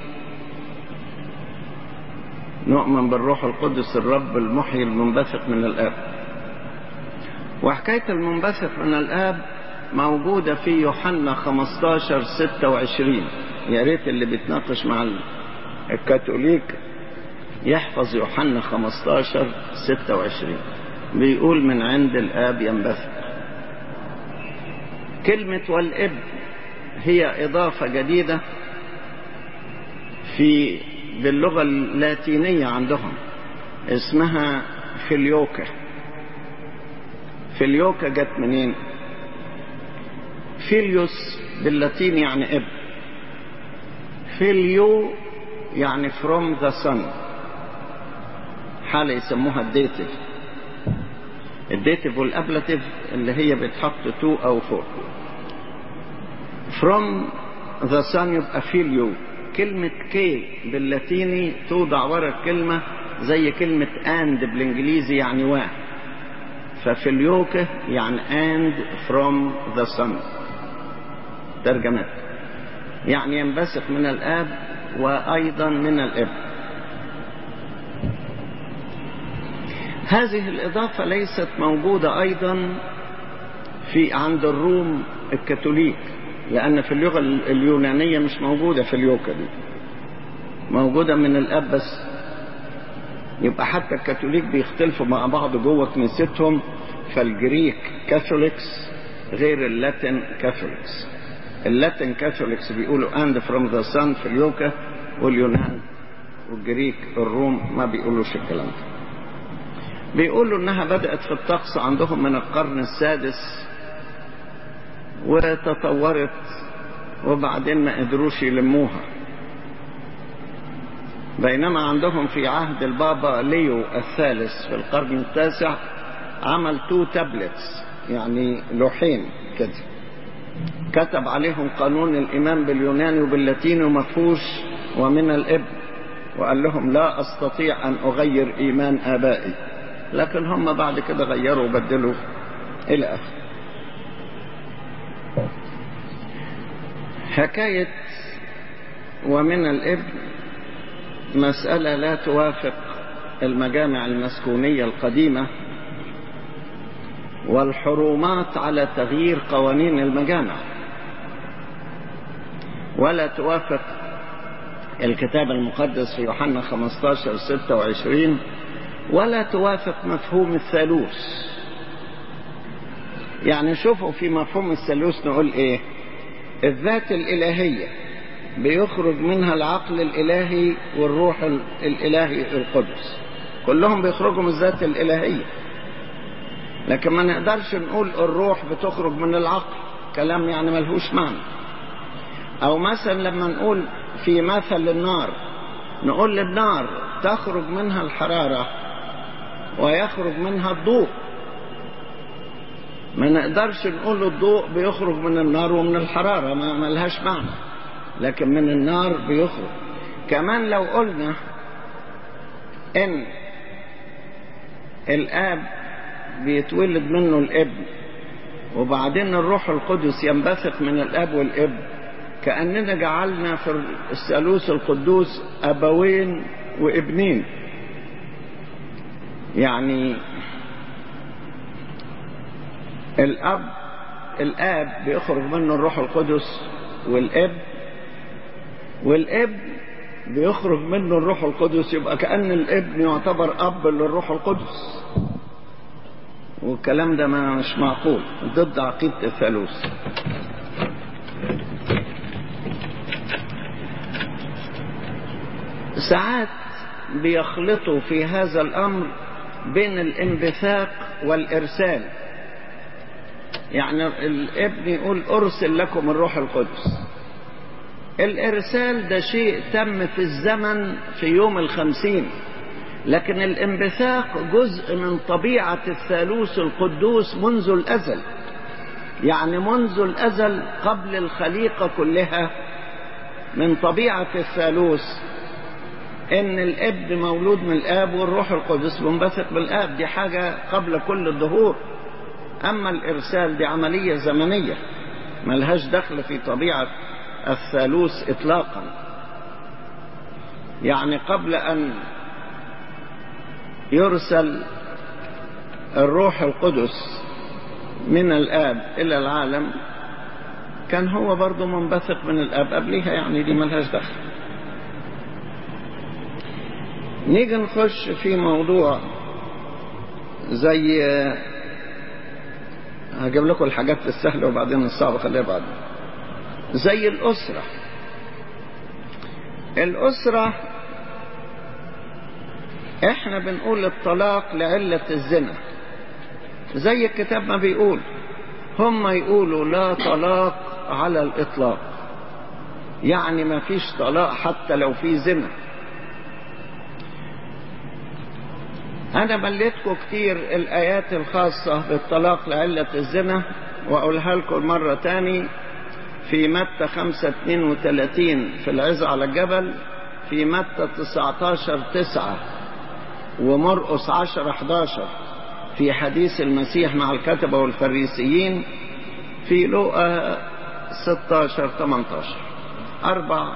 [SPEAKER 2] نؤمن بالروح القدس الرب المحيي المنبثق من الآب وحكاية المنبثق من الآب موجودة في يوحنا 15 26 يا ريت اللي بيتناقش مع الكاثوليك يحفظ يوحنا 15 26 بيقول من عند الآب ينبثق كلمة والابن هي إضافة جديدة في باللغة اللاتينية عندهم اسمها فيليوكا فيليوكا جت منين فيليوس باللاتين يعني ابن فيليو يعني from the sun حالة يسموها الديتيف الديتيف والابلاتيف اللي هي بتحط تو او فوق from the sun يبقى فيليو كلمة كي باللاتيني توضع ورا الكلمة زي كلمة and بالانجليزي يعني و ففيليوكه يعني and from the sun ترجمت يعني ينبثق من الآب وأيضا من الابن هذه الإضافة ليست موجودة أيضا في عند الروم الكاثوليك لأن في اللغة اليونانية مش موجودة في اليوكا دي موجودة من الأب بس يبقى حتى الكاثوليك بيختلفوا مع بعض جوه كنيستهم فالجريك كاثوليكس غير اللاتين كاثوليكس اللاتين كاثوليكس بيقولوا and from the sun في اليوكا واليونان والجريك الروم ما بيقولوش الكلام ده بيقولوا انها بدأت في الطقس عندهم من القرن السادس وتطورت وبعدين ما قدروش يلموها بينما عندهم في عهد البابا ليو الثالث في القرن التاسع عمل تو تابلتس يعني لوحين كده كتب عليهم قانون الإيمان باليوناني وباللاتيني ومفهوش ومن الابن وقال لهم لا أستطيع أن أغير إيمان آبائي لكن هم بعد كده غيروا وبدلوا إلى آخره حكاية ومن الابن مسألة لا توافق المجامع المسكونية القديمة والحرومات على تغيير قوانين المجامع ولا توافق الكتاب المقدس في يوحنا 15 26 ولا توافق مفهوم الثالوث يعني شوفوا في مفهوم الثالوث نقول ايه الذات الإلهية بيخرج منها العقل الإلهي والروح الإلهي القدس كلهم بيخرجوا من الذات الإلهية لكن ما نقدرش نقول الروح بتخرج من العقل كلام يعني ملهوش معنى أو مثلا لما نقول في مثل النار نقول للنار تخرج منها الحرارة ويخرج منها الضوء ما نقدرش نقول الضوء بيخرج من النار ومن الحرارة ما ملهاش معنى لكن من النار بيخرج كمان لو قلنا ان الاب بيتولد منه الابن وبعدين الروح القدس ينبثق من الاب والابن كأننا جعلنا في الثالوث القدوس أبوين وابنين يعني الأب الآب بيخرج منه الروح القدس والابن والابن بيخرج منه الروح القدس يبقى كأن الابن يعتبر أب للروح القدس والكلام ده ما مش معقول ضد عقيدة الثالوث ساعات بيخلطوا في هذا الأمر بين الانبثاق والإرسال يعني الابن يقول أرسل لكم الروح القدس الإرسال ده شيء تم في الزمن في يوم الخمسين لكن الانبثاق جزء من طبيعة الثالوث القدوس منذ الأزل يعني منذ الأزل قبل الخليقة كلها من طبيعة الثالوث ان الابن مولود من الاب والروح القدس منبثق بالاب دي حاجة قبل كل الظهور اما الارسال دي عملية زمنية ملهاش دخل في طبيعة الثالوث اطلاقا يعني قبل ان يرسل الروح القدس من الاب الى العالم كان هو برضه منبثق من الاب قبليها يعني دي ملهاش دخل نيجي نخش في موضوع زي هجيب لكم الحاجات السهلة وبعدين الصعبة خليها بعدين زي الأسرة الأسرة احنا بنقول الطلاق لعلة الزنا زي الكتاب ما بيقول هم يقولوا لا طلاق على الإطلاق يعني ما فيش طلاق حتى لو في زنا أنا مليتكم كتير الآيات الخاصة بالطلاق لعلة الزنا وأقولها لكم مرة تاني في متى 5 32 في العزة على الجبل في متى 19 9 ومرقس 10 11 في حديث المسيح مع الكتبة والفريسيين في لوقا 16 18 أربع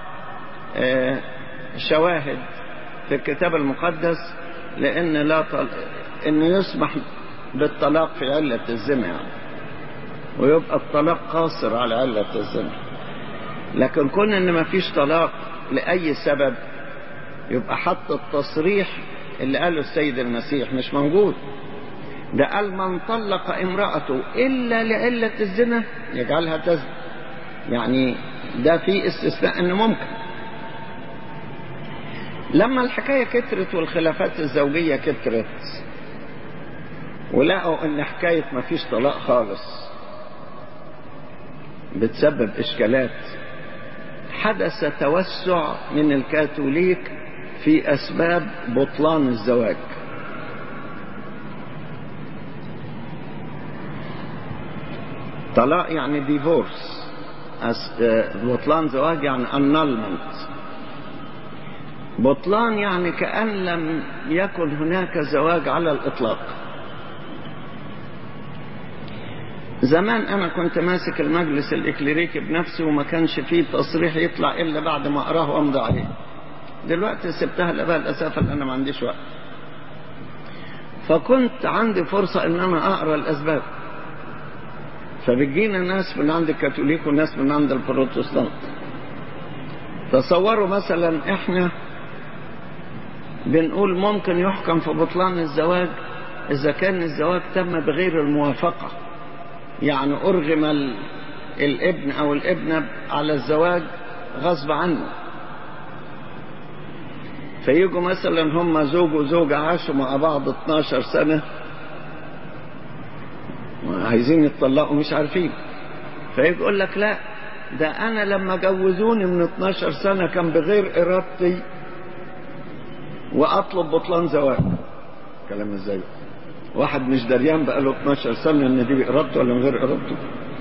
[SPEAKER 2] شواهد في الكتاب المقدس لأن لا طل... إن يسمح بالطلاق في علة الزنا يعني ويبقى الطلاق قاصر على علة الزنا لكن كون إن ما فيش طلاق لأي سبب يبقى حتى التصريح اللي قاله السيد المسيح مش موجود ده قال من طلق امرأته إلا لعلة الزنا يجعلها تزن يعني ده في استثناء إنه ممكن لما الحكاية كترت والخلافات الزوجية كترت ولقوا ان حكاية ما فيش طلاق خالص بتسبب اشكالات حدث توسع من الكاثوليك في اسباب بطلان الزواج طلاق يعني ديفورس بطلان زواج يعني annulment بطلان يعني كأن لم يكن هناك زواج على الإطلاق زمان أنا كنت ماسك المجلس الإكليريكي بنفسي وما كانش فيه تصريح يطلع إلا بعد ما أقراه وأمضي عليه دلوقتي سبتها لبقى الأسافة لأن ما عنديش وقت فكنت عندي فرصة إن أنا أقرأ الأسباب فبتجينا ناس من عند الكاثوليك وناس من عند البروتستانت تصوروا مثلا احنا بنقول ممكن يحكم في بطلان الزواج إذا كان الزواج تم بغير الموافقة يعني أرغم الابن أو الابنة على الزواج غصب عنه فيجوا مثلا هم زوج وزوجة عاشوا مع بعض 12 سنة عايزين يتطلقوا مش عارفين فيقول لك لا ده أنا لما جوزوني من 12 سنة كان بغير إرادتي واطلب بطلان زواج كلام ازاي واحد مش دريان بقى له 12 سنه ان دي بارادته ولا من غير ارادته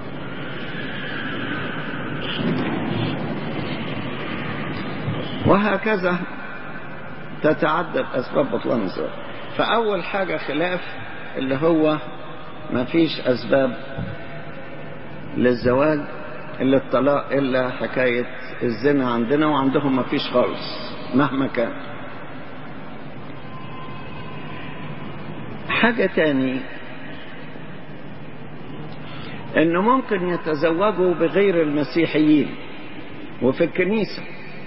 [SPEAKER 2] وهكذا تتعدد اسباب بطلان الزواج فاول حاجه خلاف اللي هو ما فيش اسباب للزواج الا الطلاق الا حكايه الزنا عندنا وعندهم ما فيش خالص مهما كان حاجة تاني انه ممكن يتزوجوا بغير المسيحيين وفي الكنيسة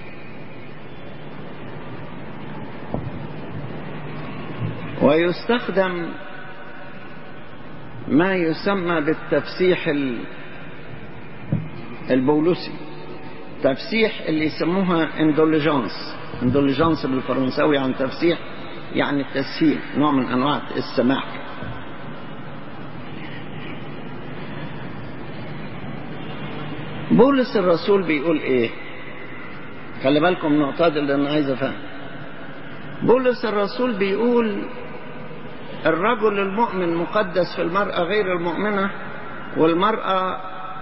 [SPEAKER 2] ويستخدم ما يسمى بالتفسيح البولوسي تفسيح اللي يسموها اندوليجانس اندوليجانس بالفرنساوي عن تفسيح يعني التسهيل نوع من انواع السماح بولس الرسول بيقول ايه خلي بالكم النقطة دي اللي انا عايز افهم بولس الرسول بيقول الرجل المؤمن مقدس في المرأة غير المؤمنة والمرأة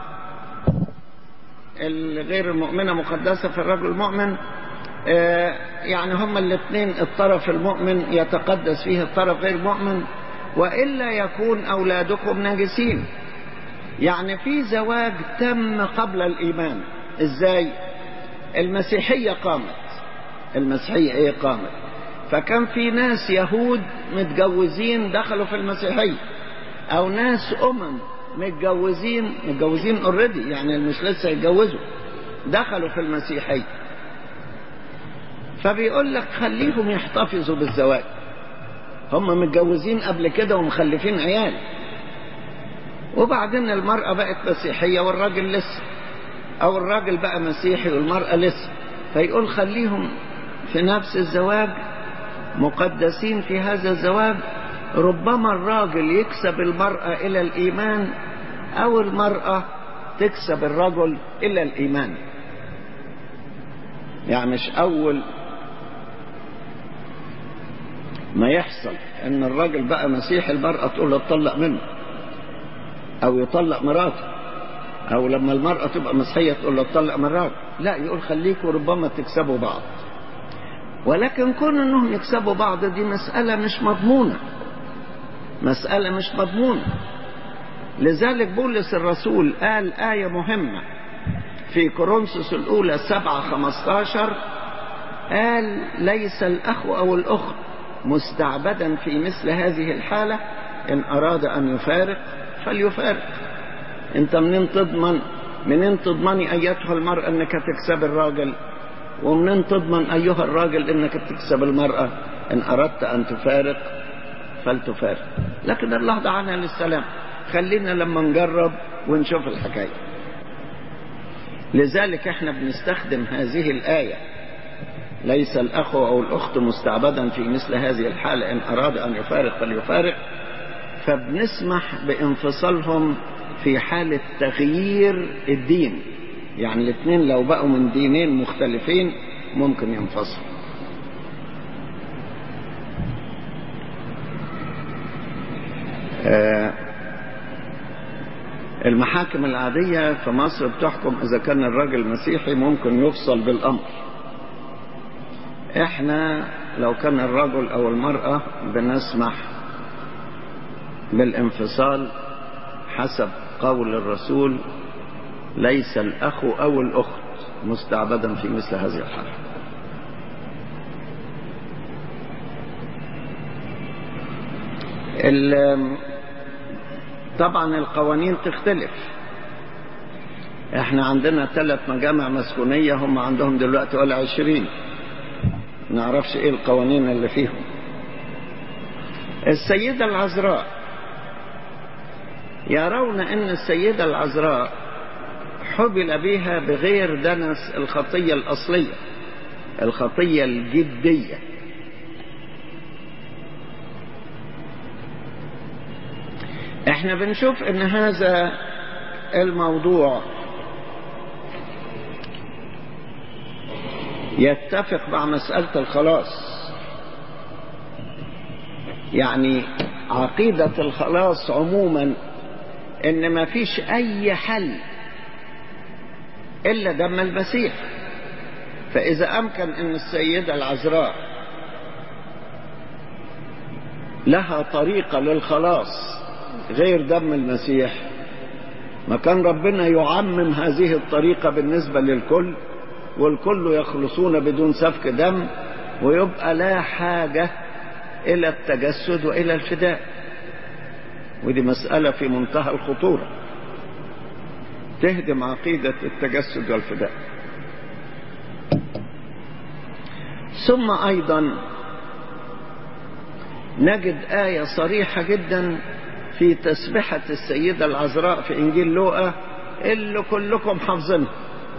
[SPEAKER 2] الغير المؤمنة مقدسة في الرجل المؤمن يعني هما الاثنين الطرف المؤمن يتقدس فيه الطرف غير المؤمن وإلا يكون أولادكم ناجسين يعني في زواج تم قبل الإيمان إزاي المسيحية قامت المسيحية إيه قامت فكان في ناس يهود متجوزين دخلوا في المسيحية أو ناس أمم متجوزين متجوزين اوريدي يعني مش لسه يتجوزوا دخلوا في المسيحية فبيقول لك خليهم يحتفظوا بالزواج هم متجوزين قبل كده ومخلفين عيال وبعدين المرأة بقت مسيحية والراجل لسه أو الراجل بقى مسيحي والمرأة لسه فيقول خليهم في نفس الزواج مقدسين في هذا الزواج ربما الراجل يكسب المرأة إلى الإيمان أو المرأة تكسب الرجل إلى الإيمان يعني مش أول ما يحصل ان الراجل بقى مسيحي المرأة تقول له اتطلق منه او يطلق مراته او لما المرأة تبقى مسيحية تقول له اتطلق من الراجل لا يقول خليكوا ربما تكسبوا بعض ولكن كون انهم يكسبوا بعض دي مسألة مش مضمونة مسألة مش مضمونة لذلك بولس الرسول قال آية مهمة في كورنثوس الأولى سبعة خمستاشر قال ليس الأخ أو الأخت مستعبدا في مثل هذه الحالة إن أراد أن يفارق فليفارق أنت منين تضمن منين تضمني أيتها المرأة أنك تكسب الراجل ومنين تضمن أيها الراجل أنك تكسب المرأة إن أردت أن تفارق فلتفارق لكن الله دعانا للسلام خلينا لما نجرب ونشوف الحكاية لذلك احنا بنستخدم هذه الآية ليس الأخ أو الأخت مستعبدا في مثل هذه الحالة إن أراد أن يفارق فليفارق فبنسمح بانفصالهم في حالة تغيير الدين يعني الاثنين لو بقوا من دينين مختلفين ممكن ينفصلوا آه المحاكم العادية في مصر بتحكم إذا كان الراجل مسيحي ممكن يفصل بالأمر احنا لو كان الرجل او المرأة بنسمح بالانفصال حسب قول الرسول ليس الاخ او الاخت مستعبدا في مثل هذه الحالة طبعا القوانين تختلف احنا عندنا ثلاث مجامع مسكونية هم عندهم دلوقتي ولا عشرين نعرفش ايه القوانين اللي فيهم السيدة العذراء يرون ان السيدة العذراء حبل بها بغير دنس الخطية الأصلية الخطية الجدية احنا بنشوف ان هذا الموضوع يتفق مع مسألة الخلاص يعني عقيدة الخلاص عموما ان ما فيش اي حل الا دم المسيح فاذا امكن ان السيدة العذراء لها طريقة للخلاص غير دم المسيح ما كان ربنا يعمم هذه الطريقة بالنسبة للكل والكل يخلصون بدون سفك دم ويبقى لا حاجة إلى التجسد وإلى الفداء ودي مسألة في منتهى الخطورة تهدم عقيدة التجسد والفداء ثم أيضا نجد آية صريحة جدا في تسبحة السيدة العذراء في إنجيل لوقا اللي كلكم حافظينها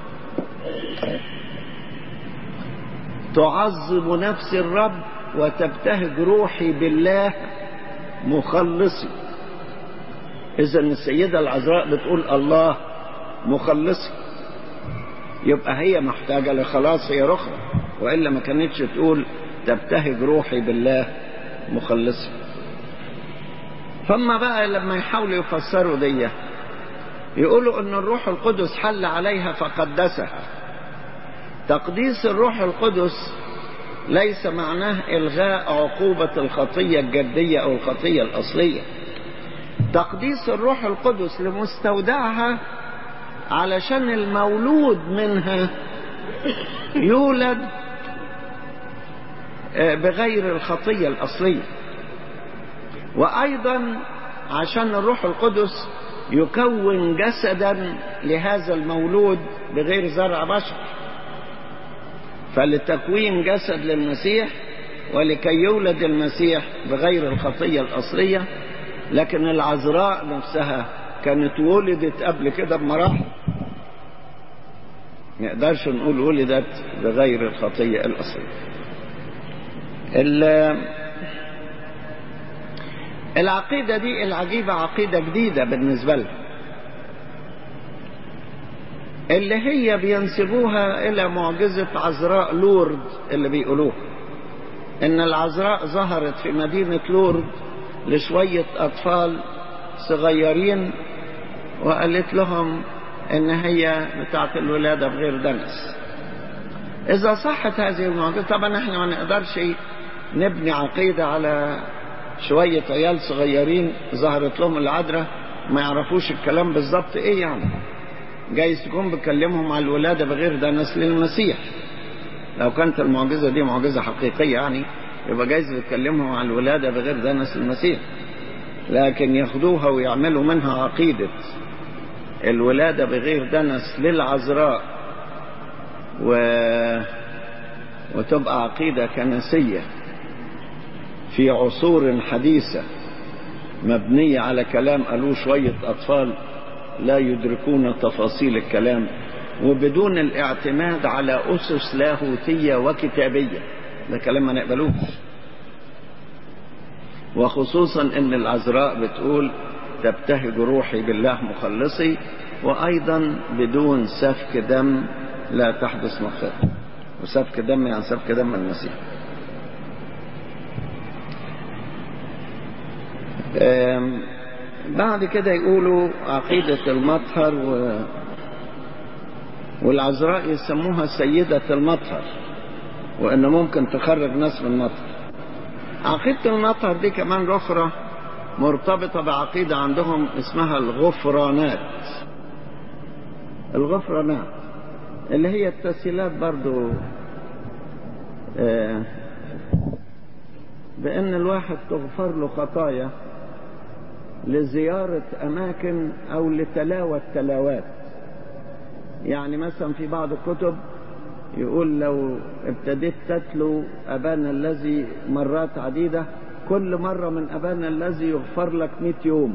[SPEAKER 2] تعظم نفسي الرب وتبتهج روحي بالله مخلصي إذا السيدة العذراء بتقول الله مخلصي يبقى هي محتاجة لخلاص هي أخرى وإلا ما كانتش تقول تبتهج روحي بالله مخلصي فما بقى لما يحاولوا يفسروا دي يقولوا ان الروح القدس حل عليها فقدسها تقديس الروح القدس ليس معناه الغاء عقوبة الخطية الجدية او الخطية الاصلية تقديس الروح القدس لمستودعها علشان المولود منها يولد بغير الخطية الأصلية وأيضا عشان الروح القدس يكون جسدا لهذا المولود بغير زرع بشر فلتكوين جسد للمسيح ولكي يولد المسيح بغير الخطية الأصلية لكن العذراء نفسها كانت ولدت قبل كده بمراحل ما نقدرش نقول ولدت بغير الخطية الأصلية العقيدة دي العجيبة عقيدة جديدة بالنسبة لها اللي هي بينسبوها إلى معجزة عذراء لورد اللي بيقولوها إن العذراء ظهرت في مدينة لورد لشوية أطفال صغيرين وقالت لهم إن هي بتاعت الولادة بغير دنس إذا صحت هذه المعجزة طبعا إحنا ما نقدرش نبني عقيدة على شوية عيال صغيرين ظهرت لهم العذراء ما يعرفوش الكلام بالظبط إيه يعني جايز تكون بتكلمهم على الولادة بغير دنس للمسيح لو كانت المعجزة دي معجزة حقيقية يعني يبقى جايز بتكلمهم على الولادة بغير دنس المسيح لكن ياخدوها ويعملوا منها عقيدة الولادة بغير دنس للعذراء و... وتبقى عقيدة كنسية في عصور حديثة مبنية على كلام قالوه شوية أطفال لا يدركون تفاصيل الكلام وبدون الاعتماد على أسس لاهوتية وكتابية ده كلام ما نقبلوش وخصوصا ان العذراء بتقول تبتهج روحي بالله مخلصي وايضا بدون سفك دم لا تحدث مغفرة وسفك دم يعني سفك دم المسيح بعد كده يقولوا عقيدة المطهر و... والعذراء يسموها سيدة المطهر وإن ممكن تخرج ناس من المطهر عقيدة المطهر دي كمان أخرى مرتبطة بعقيدة عندهم اسمها الغفرانات الغفرانات اللي هي التسهيلات برضو آه بأن الواحد تغفر له خطايا لزيارة أماكن أو لتلاوة تلاوات يعني مثلا في بعض الكتب يقول لو ابتديت تتلو أبانا الذي مرات عديدة كل مرة من أبانا الذي يغفر لك 100 يوم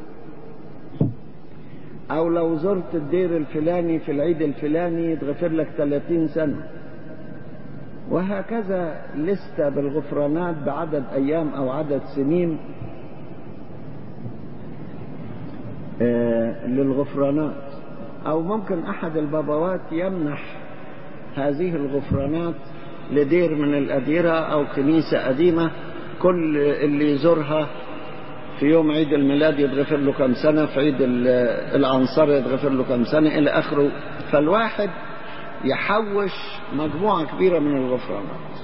[SPEAKER 2] أو لو زرت الدير الفلاني في العيد الفلاني يتغفر لك 30 سنة وهكذا لستة بالغفرانات بعدد أيام أو عدد سنين للغفرانات أو ممكن أحد البابوات يمنح هذه الغفرانات لدير من الأديرة أو كنيسة قديمة كل اللي يزورها في يوم عيد الميلاد يتغفر له كم سنة في عيد العنصر يتغفر له كم سنة إلى آخره فالواحد يحوش مجموعة كبيرة من الغفرانات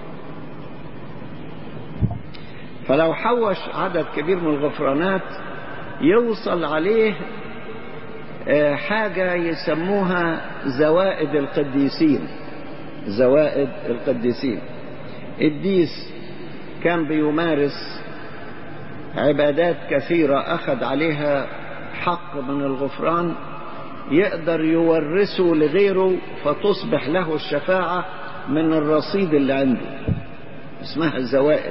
[SPEAKER 2] فلو حوش عدد كبير من الغفرانات يوصل عليه حاجة يسموها زوائد القديسين زوائد القديسين الديس كان بيمارس عبادات كثيرة أخذ عليها حق من الغفران يقدر يورثه لغيره فتصبح له الشفاعة من الرصيد اللي عنده اسمها الزوائد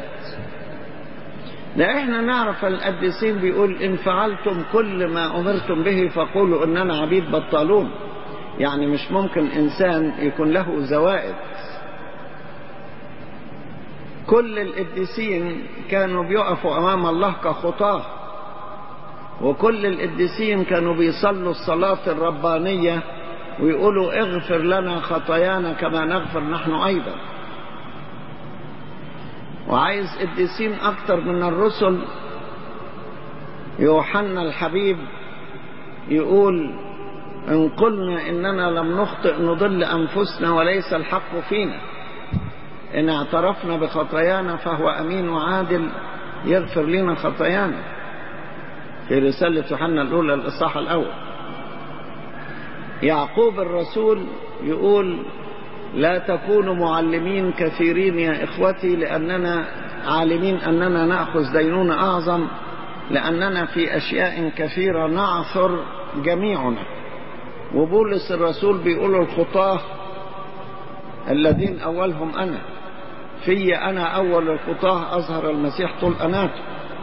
[SPEAKER 2] لا احنا نعرف القديسين بيقول ان فعلتم كل ما امرتم به فقولوا اننا عبيد بطالون يعني مش ممكن انسان يكون له زوائد كل القديسين كانوا بيقفوا امام الله كخطاه وكل القديسين كانوا بيصلوا الصلاة الربانية ويقولوا اغفر لنا خطايانا كما نغفر نحن ايضا وعايز قديسين اكتر من الرسل يوحنا الحبيب يقول ان قلنا اننا لم نخطئ نضل انفسنا وليس الحق فينا ان اعترفنا بخطايانا فهو امين وعادل يغفر لنا خطايانا في رسالة يوحنا الأولى الإصحاح الأول يعقوب الرسول يقول لا تكونوا معلمين كثيرين يا إخوتي لأننا عالمين أننا نأخذ دينونة أعظم لأننا في أشياء كثيرة نعثر جميعنا وبولس الرسول بيقول الخطاه الذين أولهم أنا في أنا أول الخطاه أظهر المسيح طول أناته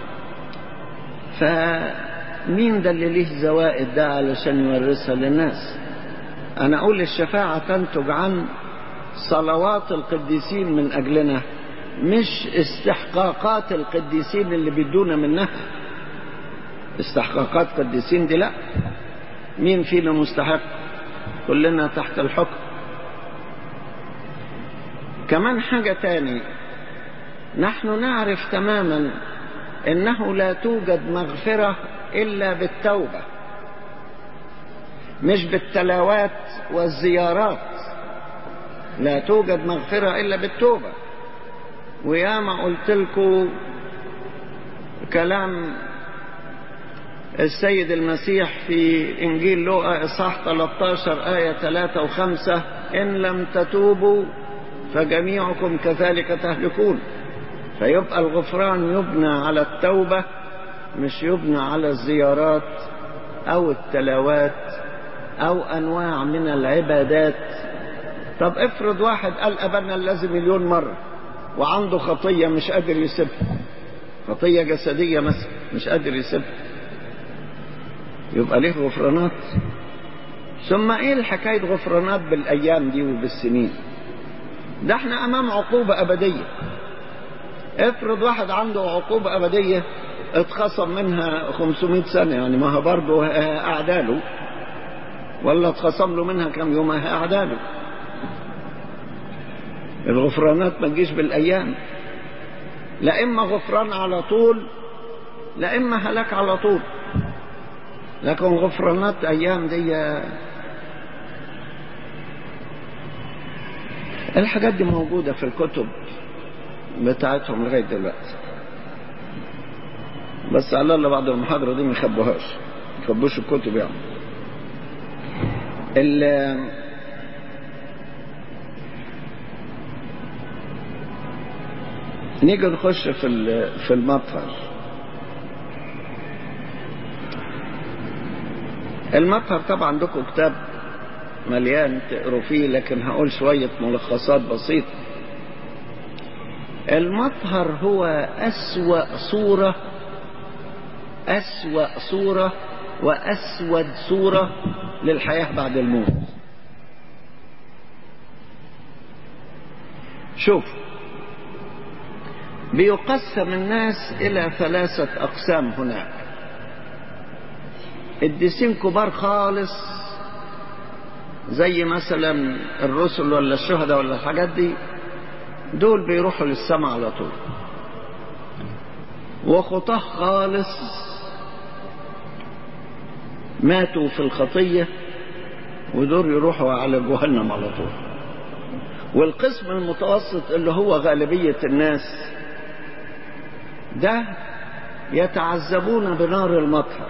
[SPEAKER 2] فمين ده اللي ليه زوائد ده علشان يورثها للناس أنا أقول الشفاعة تنتج عن صلوات القديسين من أجلنا مش استحقاقات القديسين اللي بيدونا منها استحقاقات قديسين دي لا مين فينا مستحق كلنا تحت الحكم كمان حاجة تاني نحن نعرف تماما انه لا توجد مغفرة الا بالتوبة مش بالتلاوات والزيارات لا توجد مغفرة الا بالتوبة وياما قلت لكم كلام السيد المسيح في انجيل لوقا اصحاح 13 ايه 3 و5 ان لم تتوبوا فجميعكم كذلك تهلكون فيبقى الغفران يبنى على التوبة مش يبنى على الزيارات أو التلاوات أو أنواع من العبادات طب افرض واحد قال أبنا الذي مليون مرة وعنده خطية مش قادر يسيبها خطية جسدية مثلا مش قادر يسيبها يبقى ليه غفرانات ثم ايه الحكاية غفرانات بالأيام دي وبالسنين ده احنا امام عقوبة ابدية افرض واحد عنده عقوبة ابدية اتخصم منها 500 سنة يعني ما هو برضه اعداله ولا اتخصم له منها كم يوم اعداله الغفرانات ما تجيش بالايام لا اما غفران على طول لا اما هلاك على طول لكن غفرانات ايام دي الحاجات دي موجودة في الكتب بتاعتهم لغاية دلوقتي بس على الله بعد المحاضرة دي ما يخبوهاش ما يخبوش الكتب يعني ال نيجي نخش في في المطهر المطهر طبعا عندكم كتاب مليان تقروا فيه لكن هقول شوية ملخصات بسيطة المطهر هو أسوأ صورة أسوأ صورة وأسود صورة للحياة بعد الموت شوف بيقسم الناس إلى ثلاثة أقسام هناك الديسين كبار خالص زي مثلا الرسل ولا الشهداء ولا الحاجات دي دول بيروحوا للسماء على طول وخطاه خالص ماتوا في الخطية ودول يروحوا على جهنم على طول والقسم المتوسط اللي هو غالبية الناس ده يتعذبون بنار المطهر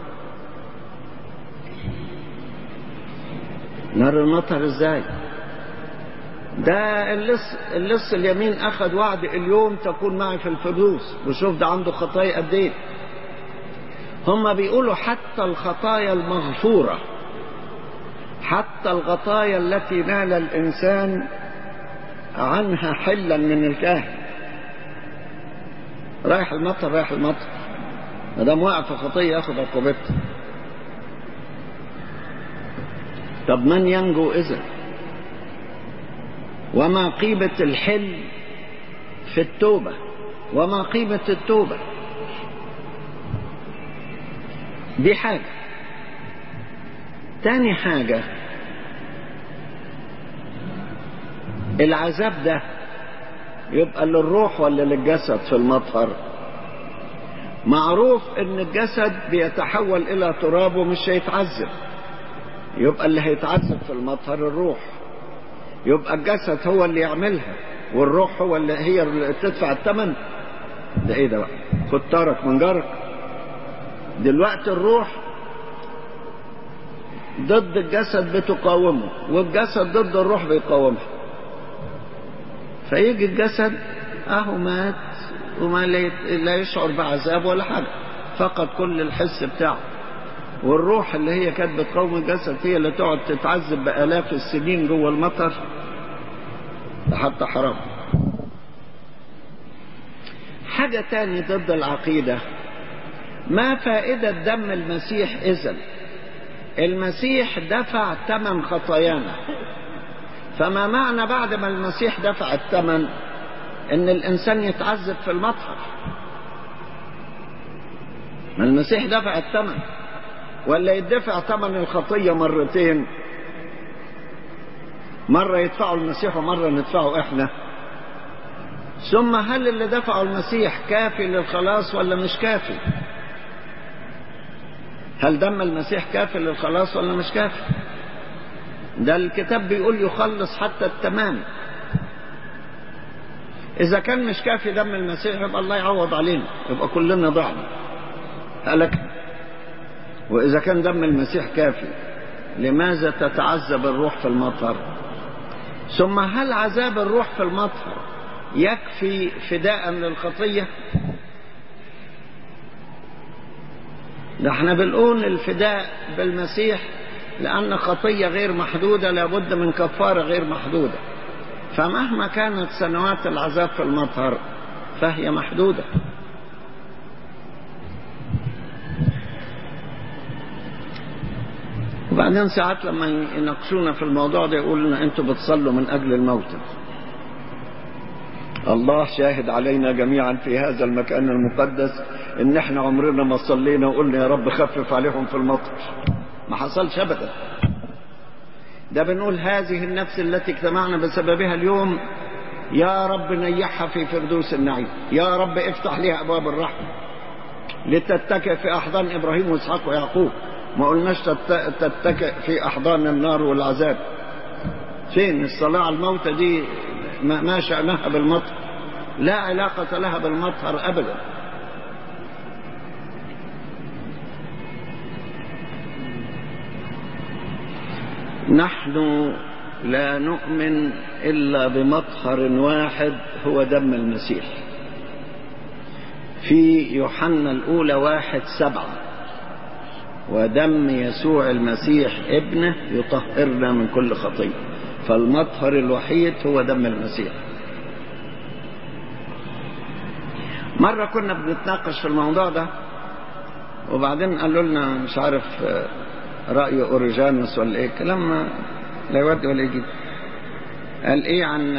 [SPEAKER 2] نار المطهر ازاي ده اللص, اللص اليمين اخذ وعد اليوم تكون معي في الفردوس وشوف ده عنده خطايا قد ايه هم بيقولوا حتى الخطايا المغفورة حتى الخطايا التي نال الإنسان عنها حلا من الكاهن رايح المطر رايح المطر ما دام وقع في خطية ياخد عقوبتها طب من ينجو إذا وما قيمة الحل في التوبة وما قيمة التوبة دي حاجة تاني حاجة العذاب ده يبقى للروح ولا للجسد في المطهر معروف ان الجسد بيتحول الى تراب ومش هيتعذب يبقى اللي هيتعذب في المطهر الروح يبقى الجسد هو اللي يعملها والروح هو اللي هي اللي تدفع الثمن ده ايه ده بقى خد طارك من جارك دلوقتي الروح ضد الجسد بتقاومه والجسد ضد الروح بيقاومها فيجي الجسد اهو مات وما لا يشعر بعذاب ولا حاجه فقد كل الحس بتاعه والروح اللي هي كانت بتقوم الجسد هي اللي تقعد تتعذب بآلاف السنين جوه المطر ده حتى حرام حاجة تاني ضد العقيدة ما فائدة دم المسيح إذن المسيح دفع ثمن خطايانا فما معنى بعد ما المسيح دفع الثمن ان الانسان يتعذب في المطهر ما المسيح دفع الثمن ولا يدفع ثمن الخطية مرتين مرة يدفعه المسيح ومرة ندفعه احنا ثم هل اللي دفعه المسيح كافي للخلاص ولا مش كافي هل دم المسيح كافي للخلاص ولا مش كافي ده الكتاب بيقول يخلص حتى التمام إذا كان مش كافي دم المسيح يبقى الله يعوض علينا يبقى كلنا ضعنا هلك وإذا كان دم المسيح كافي لماذا تتعذب الروح في المطر ثم هل عذاب الروح في المطر يكفي فداء للخطية ده احنا بنقول الفداء بالمسيح لأن خطية غير محدودة لابد من كفارة غير محدودة فمهما كانت سنوات العذاب في المطهر فهي محدودة وبعدين ساعات لما يناقشونا في الموضوع ده يقول لنا انتوا بتصلوا من اجل الموتى الله شاهد علينا جميعا في هذا المكان المقدس ان احنا عمرنا ما صلينا وقلنا يا رب خفف عليهم في المطر ما حصلش ابدا ده بنقول هذه النفس التي اجتمعنا بسببها اليوم يا رب نيحها في فردوس النعيم يا رب افتح لها ابواب الرحمه لتتكئ في احضان ابراهيم واسحاق ويعقوب ما قلناش تتكئ في احضان النار والعذاب فين الصلاه على الموتى دي ما شأنها بالمطر لا علاقة لها بالمطهر أبدا نحن لا نؤمن إلا بمطهر واحد هو دم المسيح في يوحنا الأولى واحد سبعة ودم يسوع المسيح ابنه يطهرنا من كل خطيه فالمطهر الوحيد هو دم المسيح مرة كنا بنتناقش في الموضوع ده وبعدين قالوا لنا مش عارف رأي أوريجانوس ولا إيه كلام لا يودي ولا يجيب قال إيه عن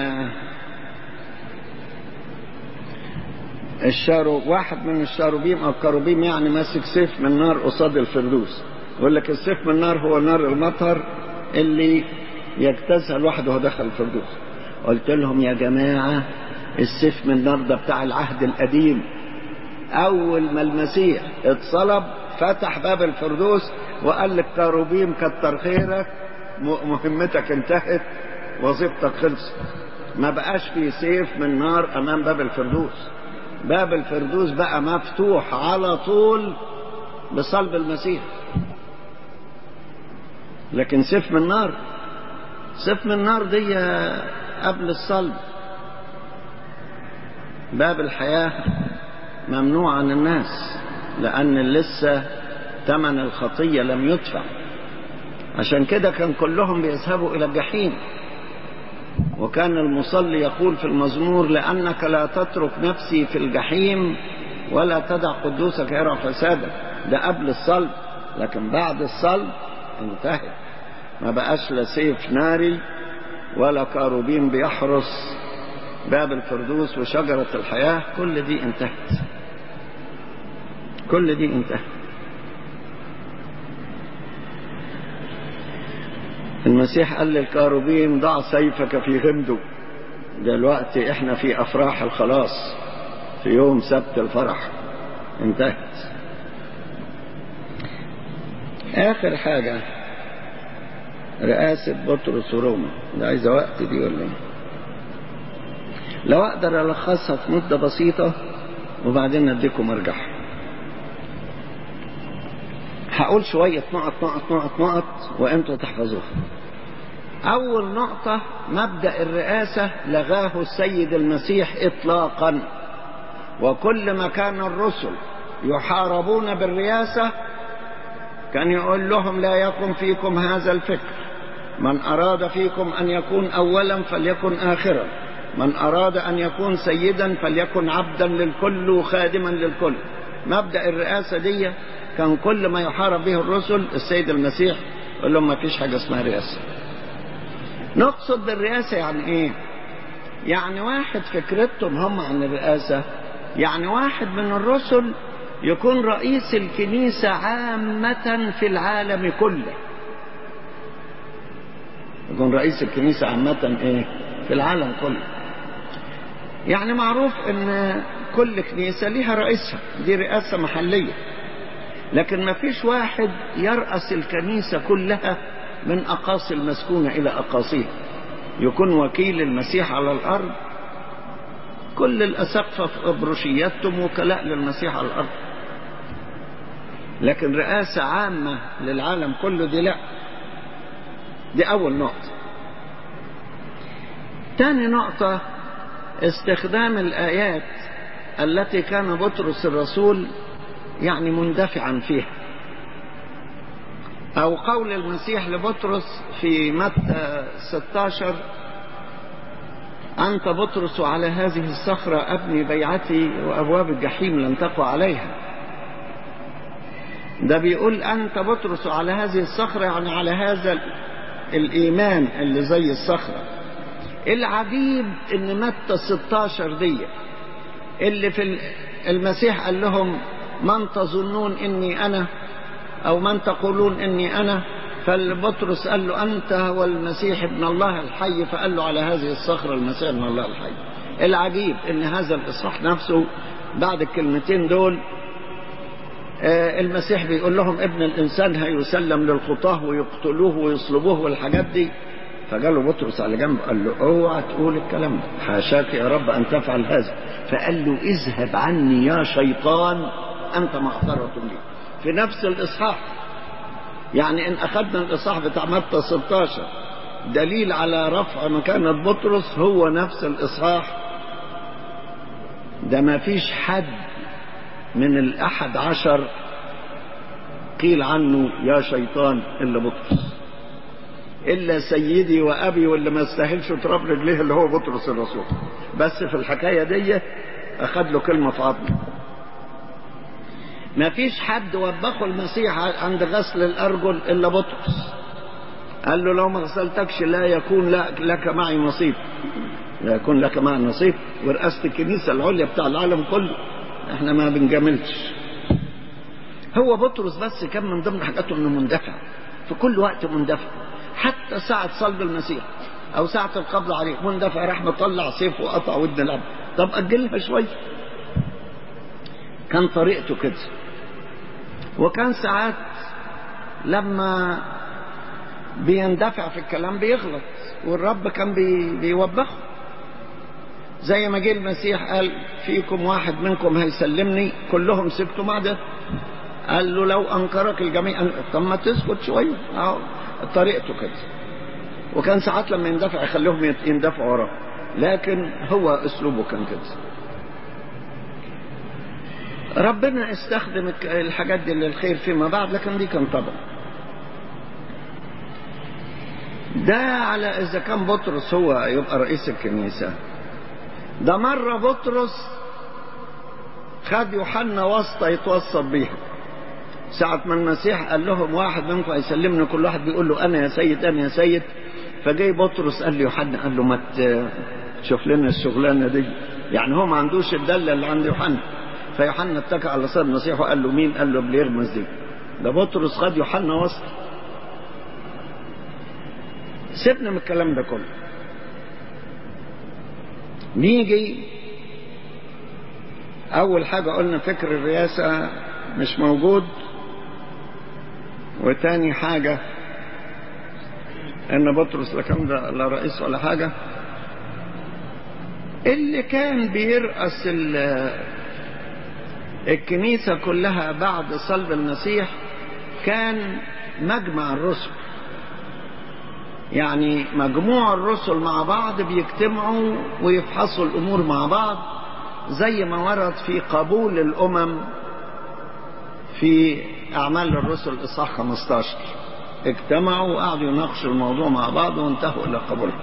[SPEAKER 2] الشارو واحد من الشاروبيم أو كروبيم يعني ماسك سيف من نار قصاد الفردوس يقول لك السيف من نار هو نار المطهر اللي يجتازها الواحد وهو دخل الفردوس قلت لهم يا جماعة السيف من النار ده بتاع العهد القديم أول ما المسيح اتصلب فتح باب الفردوس وقال لك كروبيم كتر خيرك مهمتك انتهت وظيفتك خلصت ما بقاش في سيف من نار أمام باب الفردوس باب الفردوس بقى مفتوح على طول بصلب المسيح لكن سيف من نار سيف من النار دي قبل الصلب باب الحياة ممنوع عن الناس لأن لسه ثمن الخطية لم يدفع عشان كده كان كلهم بيذهبوا إلى الجحيم وكان المصلي يقول في المزمور لأنك لا تترك نفسي في الجحيم ولا تدع قدوسك يرى فسادا ده قبل الصلب لكن بعد الصلب انتهت ما بقاش لا سيف ناري ولا كاروبين بيحرس باب الفردوس وشجرة الحياة كل دي انتهت كل دي انتهت المسيح قال للكاروبين ضع سيفك في غمده دلوقتي احنا في افراح الخلاص في يوم سبت الفرح انتهت اخر حاجه رئاسة بطرس وروما ده عايزة وقت دي ولا ايه لو اقدر الخصها في مدة بسيطة وبعدين اديكم مرجعها هقول شوية نقط نقط نقط نقط وانتوا تحفظوها اول نقطة مبدأ الرئاسة لغاه السيد المسيح اطلاقا وكل ما كان الرسل يحاربون بالرياسة كان يقول لهم لا يكن فيكم هذا الفكر من أراد فيكم أن يكون أولا فليكن آخرا من أراد أن يكون سيدا فليكن عبدا للكل وخادما للكل مبدأ الرئاسة دي كان كل ما يحارب به الرسل السيد المسيح يقول لهم ما فيش حاجة اسمها رئاسة نقصد بالرئاسة يعني ايه يعني واحد فكرتهم هم عن الرئاسة يعني واحد من الرسل يكون رئيس الكنيسة عامة في العالم كله يكون رئيس الكنيسة عامة ايه في العالم كله يعني معروف ان كل كنيسة ليها رئيسها دي رئاسة محلية لكن ما فيش واحد يرأس الكنيسة كلها من أقاصي المسكونة إلى أقاصيها يكون وكيل المسيح على الأرض كل الأسقفة في أبروشياتهم وكلاء للمسيح على الأرض لكن رئاسة عامة للعالم كله دي لا دي أول نقطة تاني نقطة استخدام الآيات التي كان بطرس الرسول يعني مندفعا فيها أو قول المسيح لبطرس في متى 16 أنت بطرس وعلى هذه الصخرة أبني بيعتي وأبواب الجحيم لن تقوى عليها ده بيقول أنت بطرس على هذه الصخرة يعني على هذا الإيمان اللي زي الصخرة العجيب إن متى 16 دي اللي في المسيح قال لهم من تظنون إني أنا أو من تقولون إني أنا فالبطرس قال له أنت هو المسيح ابن الله الحي فقال له على هذه الصخرة المسيح ابن الله الحي العجيب إن هذا الإصحاح نفسه بعد الكلمتين دول المسيح بيقول لهم ابن الإنسان هيسلم للخطاه ويقتلوه ويصلبوه والحاجات دي فقال له بطرس على جنب قال له اوعى تقول الكلام ده حاشاك يا رب أن تفعل هذا فقال له اذهب عني يا شيطان أنت معثرة لي في نفس الإصحاح يعني إن أخذنا الإصحاح بتاع متى 16 دليل على رفع مكانة بطرس هو نفس الإصحاح ده ما فيش حد من الأحد عشر قيل عنه يا شيطان إلا بطرس إلا سيدي وأبي واللي ما استاهلش تراب رجليه اللي هو بطرس الرسول بس في الحكاية دي أخذ له كلمة في عظمه ما فيش حد وبخه المسيح عند غسل الأرجل إلا بطرس قال له لو ما غسلتكش لا يكون لك معي نصيب لا يكون لك معي نصيب ورئاسة الكنيسة العليا بتاع العالم كله احنا ما بنجاملش هو بطرس بس كان من ضمن حاجاته انه مندفع في كل وقت مندفع حتى ساعة صلب المسيح او ساعة القبض عليه مندفع راح مطلع سيفه وقطع ودن العبد طب اجلها شوية كان طريقته كده وكان ساعات لما بيندفع في الكلام بيغلط والرب كان بي بيوبخه زي ما جه المسيح قال فيكم واحد منكم هيسلمني كلهم سكتوا ما ده قال له لو انكرك الجميع طب ما تسكت شويه اهو طريقته كده وكان ساعات لما يندفع يخليهم يندفعوا وراه لكن هو اسلوبه كان كده ربنا استخدم الحاجات دي للخير فيما بعد لكن دي كان طبع ده على اذا كان بطرس هو يبقى رئيس الكنيسه ده مرة بطرس خد يوحنا واسطة يتوسط بيها ساعة ما المسيح قال لهم واحد منكم هيسلمني كل واحد بيقول له أنا يا سيد أنا يا سيد فجاي بطرس قال له يوحنا قال له ما تشوف لنا الشغلانة دي يعني هو ما عندوش الدلة اللي عند يوحنا فيوحنا اتكى على صدر المسيح وقال له مين قال له بليرمس دي ده بطرس خد يوحنا واسطة سيبنا من الكلام ده كله نيجي أول حاجة قلنا فكر الرئاسة مش موجود وتاني حاجة إن بطرس لا كان لا رئيس ولا حاجة اللي كان بيرأس الكنيسة كلها بعد صلب المسيح كان مجمع الرسل يعني مجموع الرسل مع بعض بيجتمعوا ويفحصوا الأمور مع بعض زي ما ورد في قبول الأمم في أعمال الرسل إصحاح 15 اجتمعوا وقعدوا يناقشوا الموضوع مع بعض وانتهوا إلى قبولهم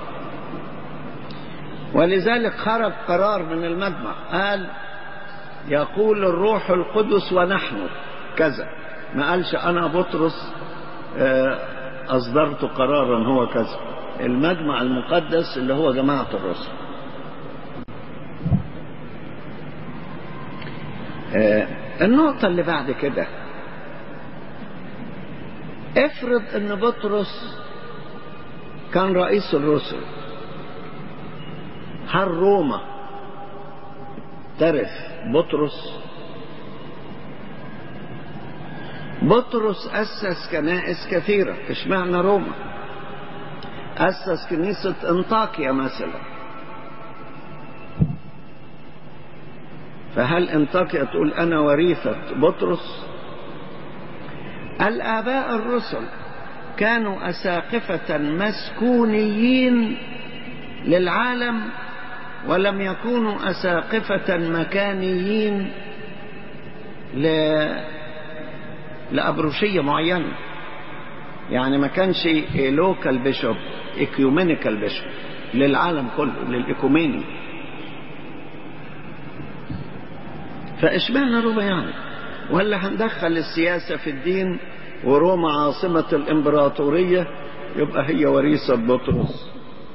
[SPEAKER 2] ولذلك خرج قرار من المجمع قال يقول الروح القدس ونحن كذا ما قالش أنا بطرس أصدرت قرارا هو كذا المجمع المقدس اللي هو جماعة الرسل النقطة اللي بعد كده افرض ان بطرس كان رئيس الرسل هل روما ترث بطرس بطرس أسس كنائس كثيرة اشمعنى روما أسس كنيسة انطاكيا مثلا فهل انطاكيا تقول أنا وريثة بطرس الآباء الرسل كانوا أساقفة مسكونيين للعالم ولم يكونوا أساقفة مكانيين ل... لأبروشية معينة يعني ما كانش لوكال بيشوب اكيومينيكال بيشوب للعالم كله للإيكوميني فإشمعنى روما يعني ولا هندخل السياسة في الدين وروما عاصمة الإمبراطورية يبقى هي وريثة بطرس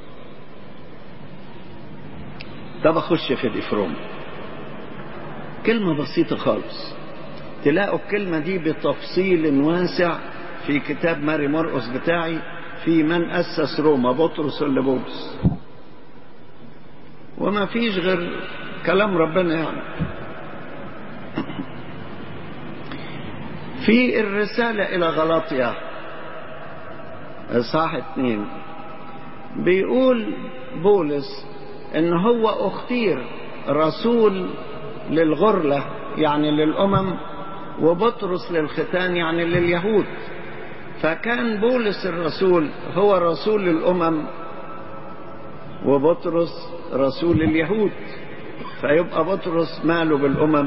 [SPEAKER 2] طب أخش في دي في روما كلمة بسيطة خالص تلاقوا الكلمة دي بتفصيل واسع في كتاب ماري مرقس بتاعي في من أسس روما بطرس ولا بولس وما فيش غير كلام ربنا يعني في الرسالة إلى غلاطيا إصحاح اتنين بيقول بولس إن هو اختير رسول للغرلة يعني للأمم وبطرس للختان يعني لليهود فكان بولس الرسول هو رسول الأمم وبطرس رسول اليهود فيبقى بطرس ماله بالأمم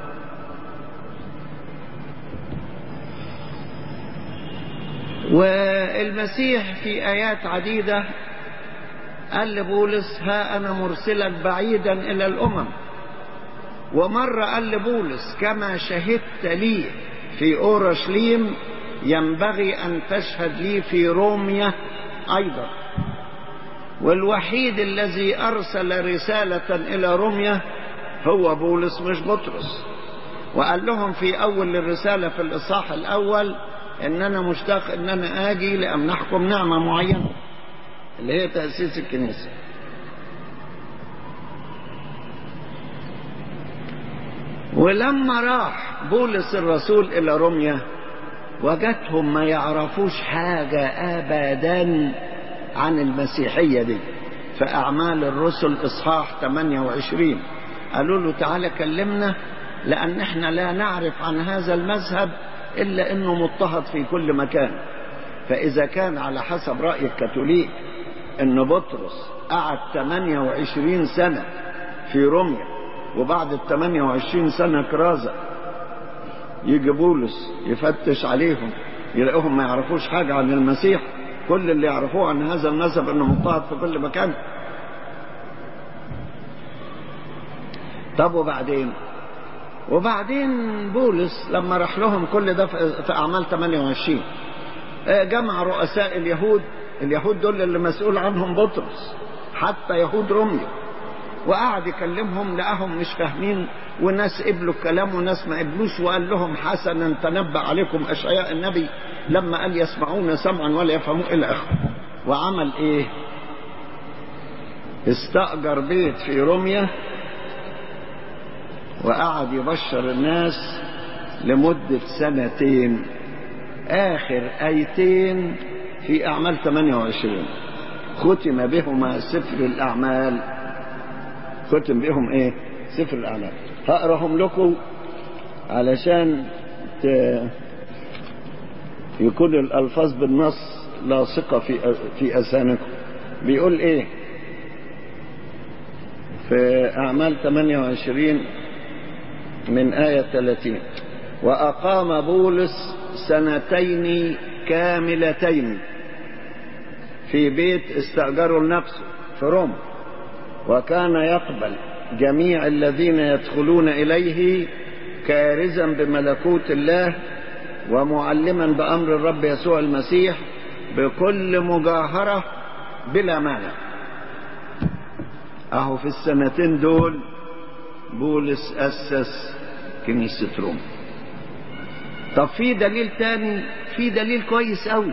[SPEAKER 2] والمسيح في آيات عديدة قال لبولس ها أنا مرسلك بعيدا إلى الأمم ومرة قال لبولس كما شهدت لي في أورشليم ينبغي أن تشهد لي في روميا أيضا والوحيد الذي أرسل رسالة إلى روميا هو بولس مش بطرس وقال لهم في أول الرسالة في الإصحاح الأول إن أنا مشتاق إن أنا آجي لأمنحكم نعمة معينة اللي هي تأسيس الكنيسة ولما راح بولس الرسول إلى روميا وجدهم ما يعرفوش حاجة أبدا عن المسيحية دي فأعمال الرسل إصحاح 28 قالوا له تعالى كلمنا لأن احنا لا نعرف عن هذا المذهب إلا أنه مضطهد في كل مكان فإذا كان على حسب رأي الكاثوليك أن بطرس قعد 28 سنة في روميا وبعد ال 28 سنة كرازة يجي بولس يفتش عليهم يلاقوهم ما يعرفوش حاجة عن المسيح كل اللي يعرفوه عن هذا المذهب انه مضطهد في كل مكان طب وبعدين وبعدين بولس لما راح لهم كل ده في اعمال 28 جمع رؤساء اليهود اليهود دول اللي مسؤول عنهم بطرس حتى يهود روميا وقعد يكلمهم لقاهم مش فاهمين وناس قبلوا الكلام وناس ما قبلوش وقال لهم حسنا تنبأ عليكم أشعياء النبي لما قال يسمعون سمعا ولا يفهمون إلى آخره وعمل إيه استأجر بيت في روميا وقعد يبشر الناس لمدة سنتين آخر آيتين في أعمال 28 ختم بهما سفر الأعمال ختم بهم إيه سفر الأعمال هقراهم لكم علشان ت... يكون الألفاظ بالنص لاصقة في في أذهانكم بيقول إيه في أعمال 28 من آية 30 وأقام بولس سنتين كاملتين في بيت استأجره لنفسه في روما وكان يقبل جميع الذين يدخلون إليه كارزا بملكوت الله ومعلما بأمر الرب يسوع المسيح بكل مجاهرة بلا مانع أهو في السنتين دول بولس أسس كنيسة روما طب في دليل تاني في دليل كويس قوي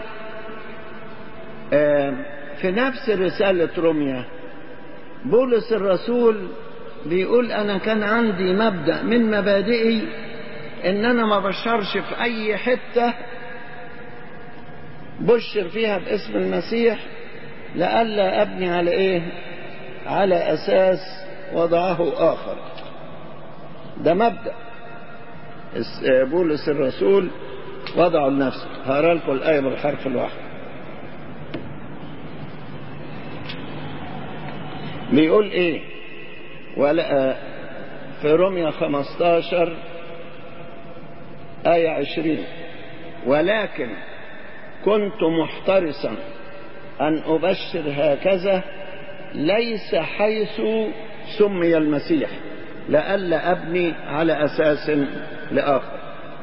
[SPEAKER 2] آه في نفس رسالة روميا بولس الرسول بيقول أنا كان عندي مبدأ من مبادئي إن أنا ما بشرش في أي حتة بشر فيها باسم المسيح لئلا أبني على إيه؟ على أساس وضعه آخر ده مبدأ بولس الرسول وضعه لنفسه هقرا لكم الآية بالحرف الواحد بيقول إيه ولا في روميا 15 آية 20 ولكن كنت محترسا أن أبشر هكذا ليس حيث سمي المسيح لئلا أبني على أساس لآخر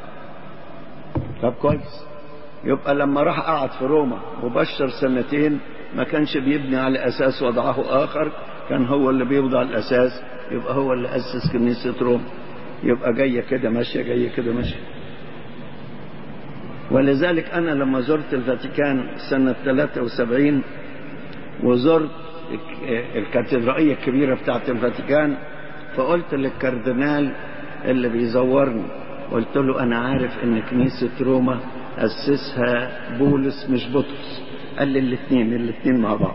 [SPEAKER 2] طب كويس يبقى لما راح قعد في روما وبشر سنتين ما كانش بيبني على أساس وضعه آخر كان هو اللي بيوضع الأساس يبقى هو اللي أسس كنيسة روما يبقى جاية كده ماشية جاية كده ماشية ولذلك أنا لما زرت الفاتيكان سنة 73 وزرت الكاتدرائية الكبيرة بتاعت الفاتيكان فقلت للكاردينال اللي بيزورني قلت له أنا عارف إن كنيسة روما أسسها بولس مش بطرس قال لي الاثنين الاثنين مع بعض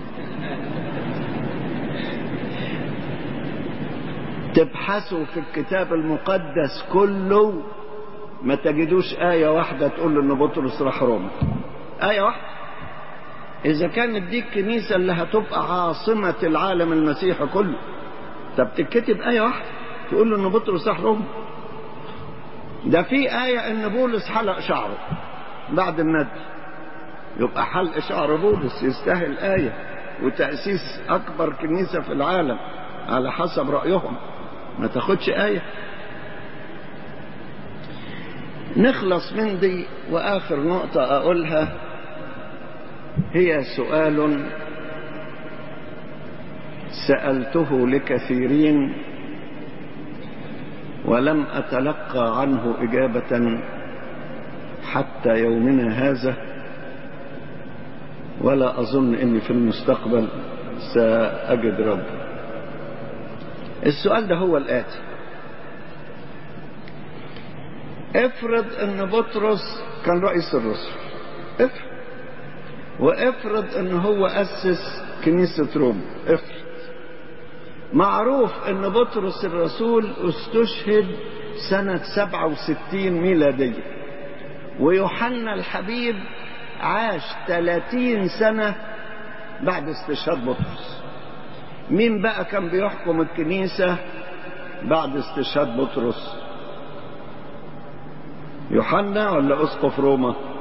[SPEAKER 2] تبحثوا في الكتاب المقدس كله ما تجدوش آية واحدة تقول إن بطرس راح روما آية واحدة إذا كانت دي الكنيسة اللي هتبقى عاصمة العالم المسيحي كله طب تتكتب آية واحدة تقول إن بطرس راح روما ده في آية إن بولس حلق شعره بعد الندب يبقى حلق شعر بولس يستاهل آية وتأسيس أكبر كنيسة في العالم على حسب رأيهم ما تاخدش آية نخلص من دي وآخر نقطة أقولها هي سؤال سألته لكثيرين ولم أتلقى عنه إجابة حتى يومنا هذا ولا أظن أني في المستقبل سأجد رد السؤال ده هو الآتي افرض ان بطرس كان رئيس الرسل افرض وافرض ان هو اسس كنيسة روما افرض معروف ان بطرس الرسول استشهد سنة 67 ميلادية ويوحنا الحبيب عاش 30 سنة بعد استشهاد بطرس مين بقى كان بيحكم الكنيسة بعد استشهاد بطرس يوحنا ولا اسقف روما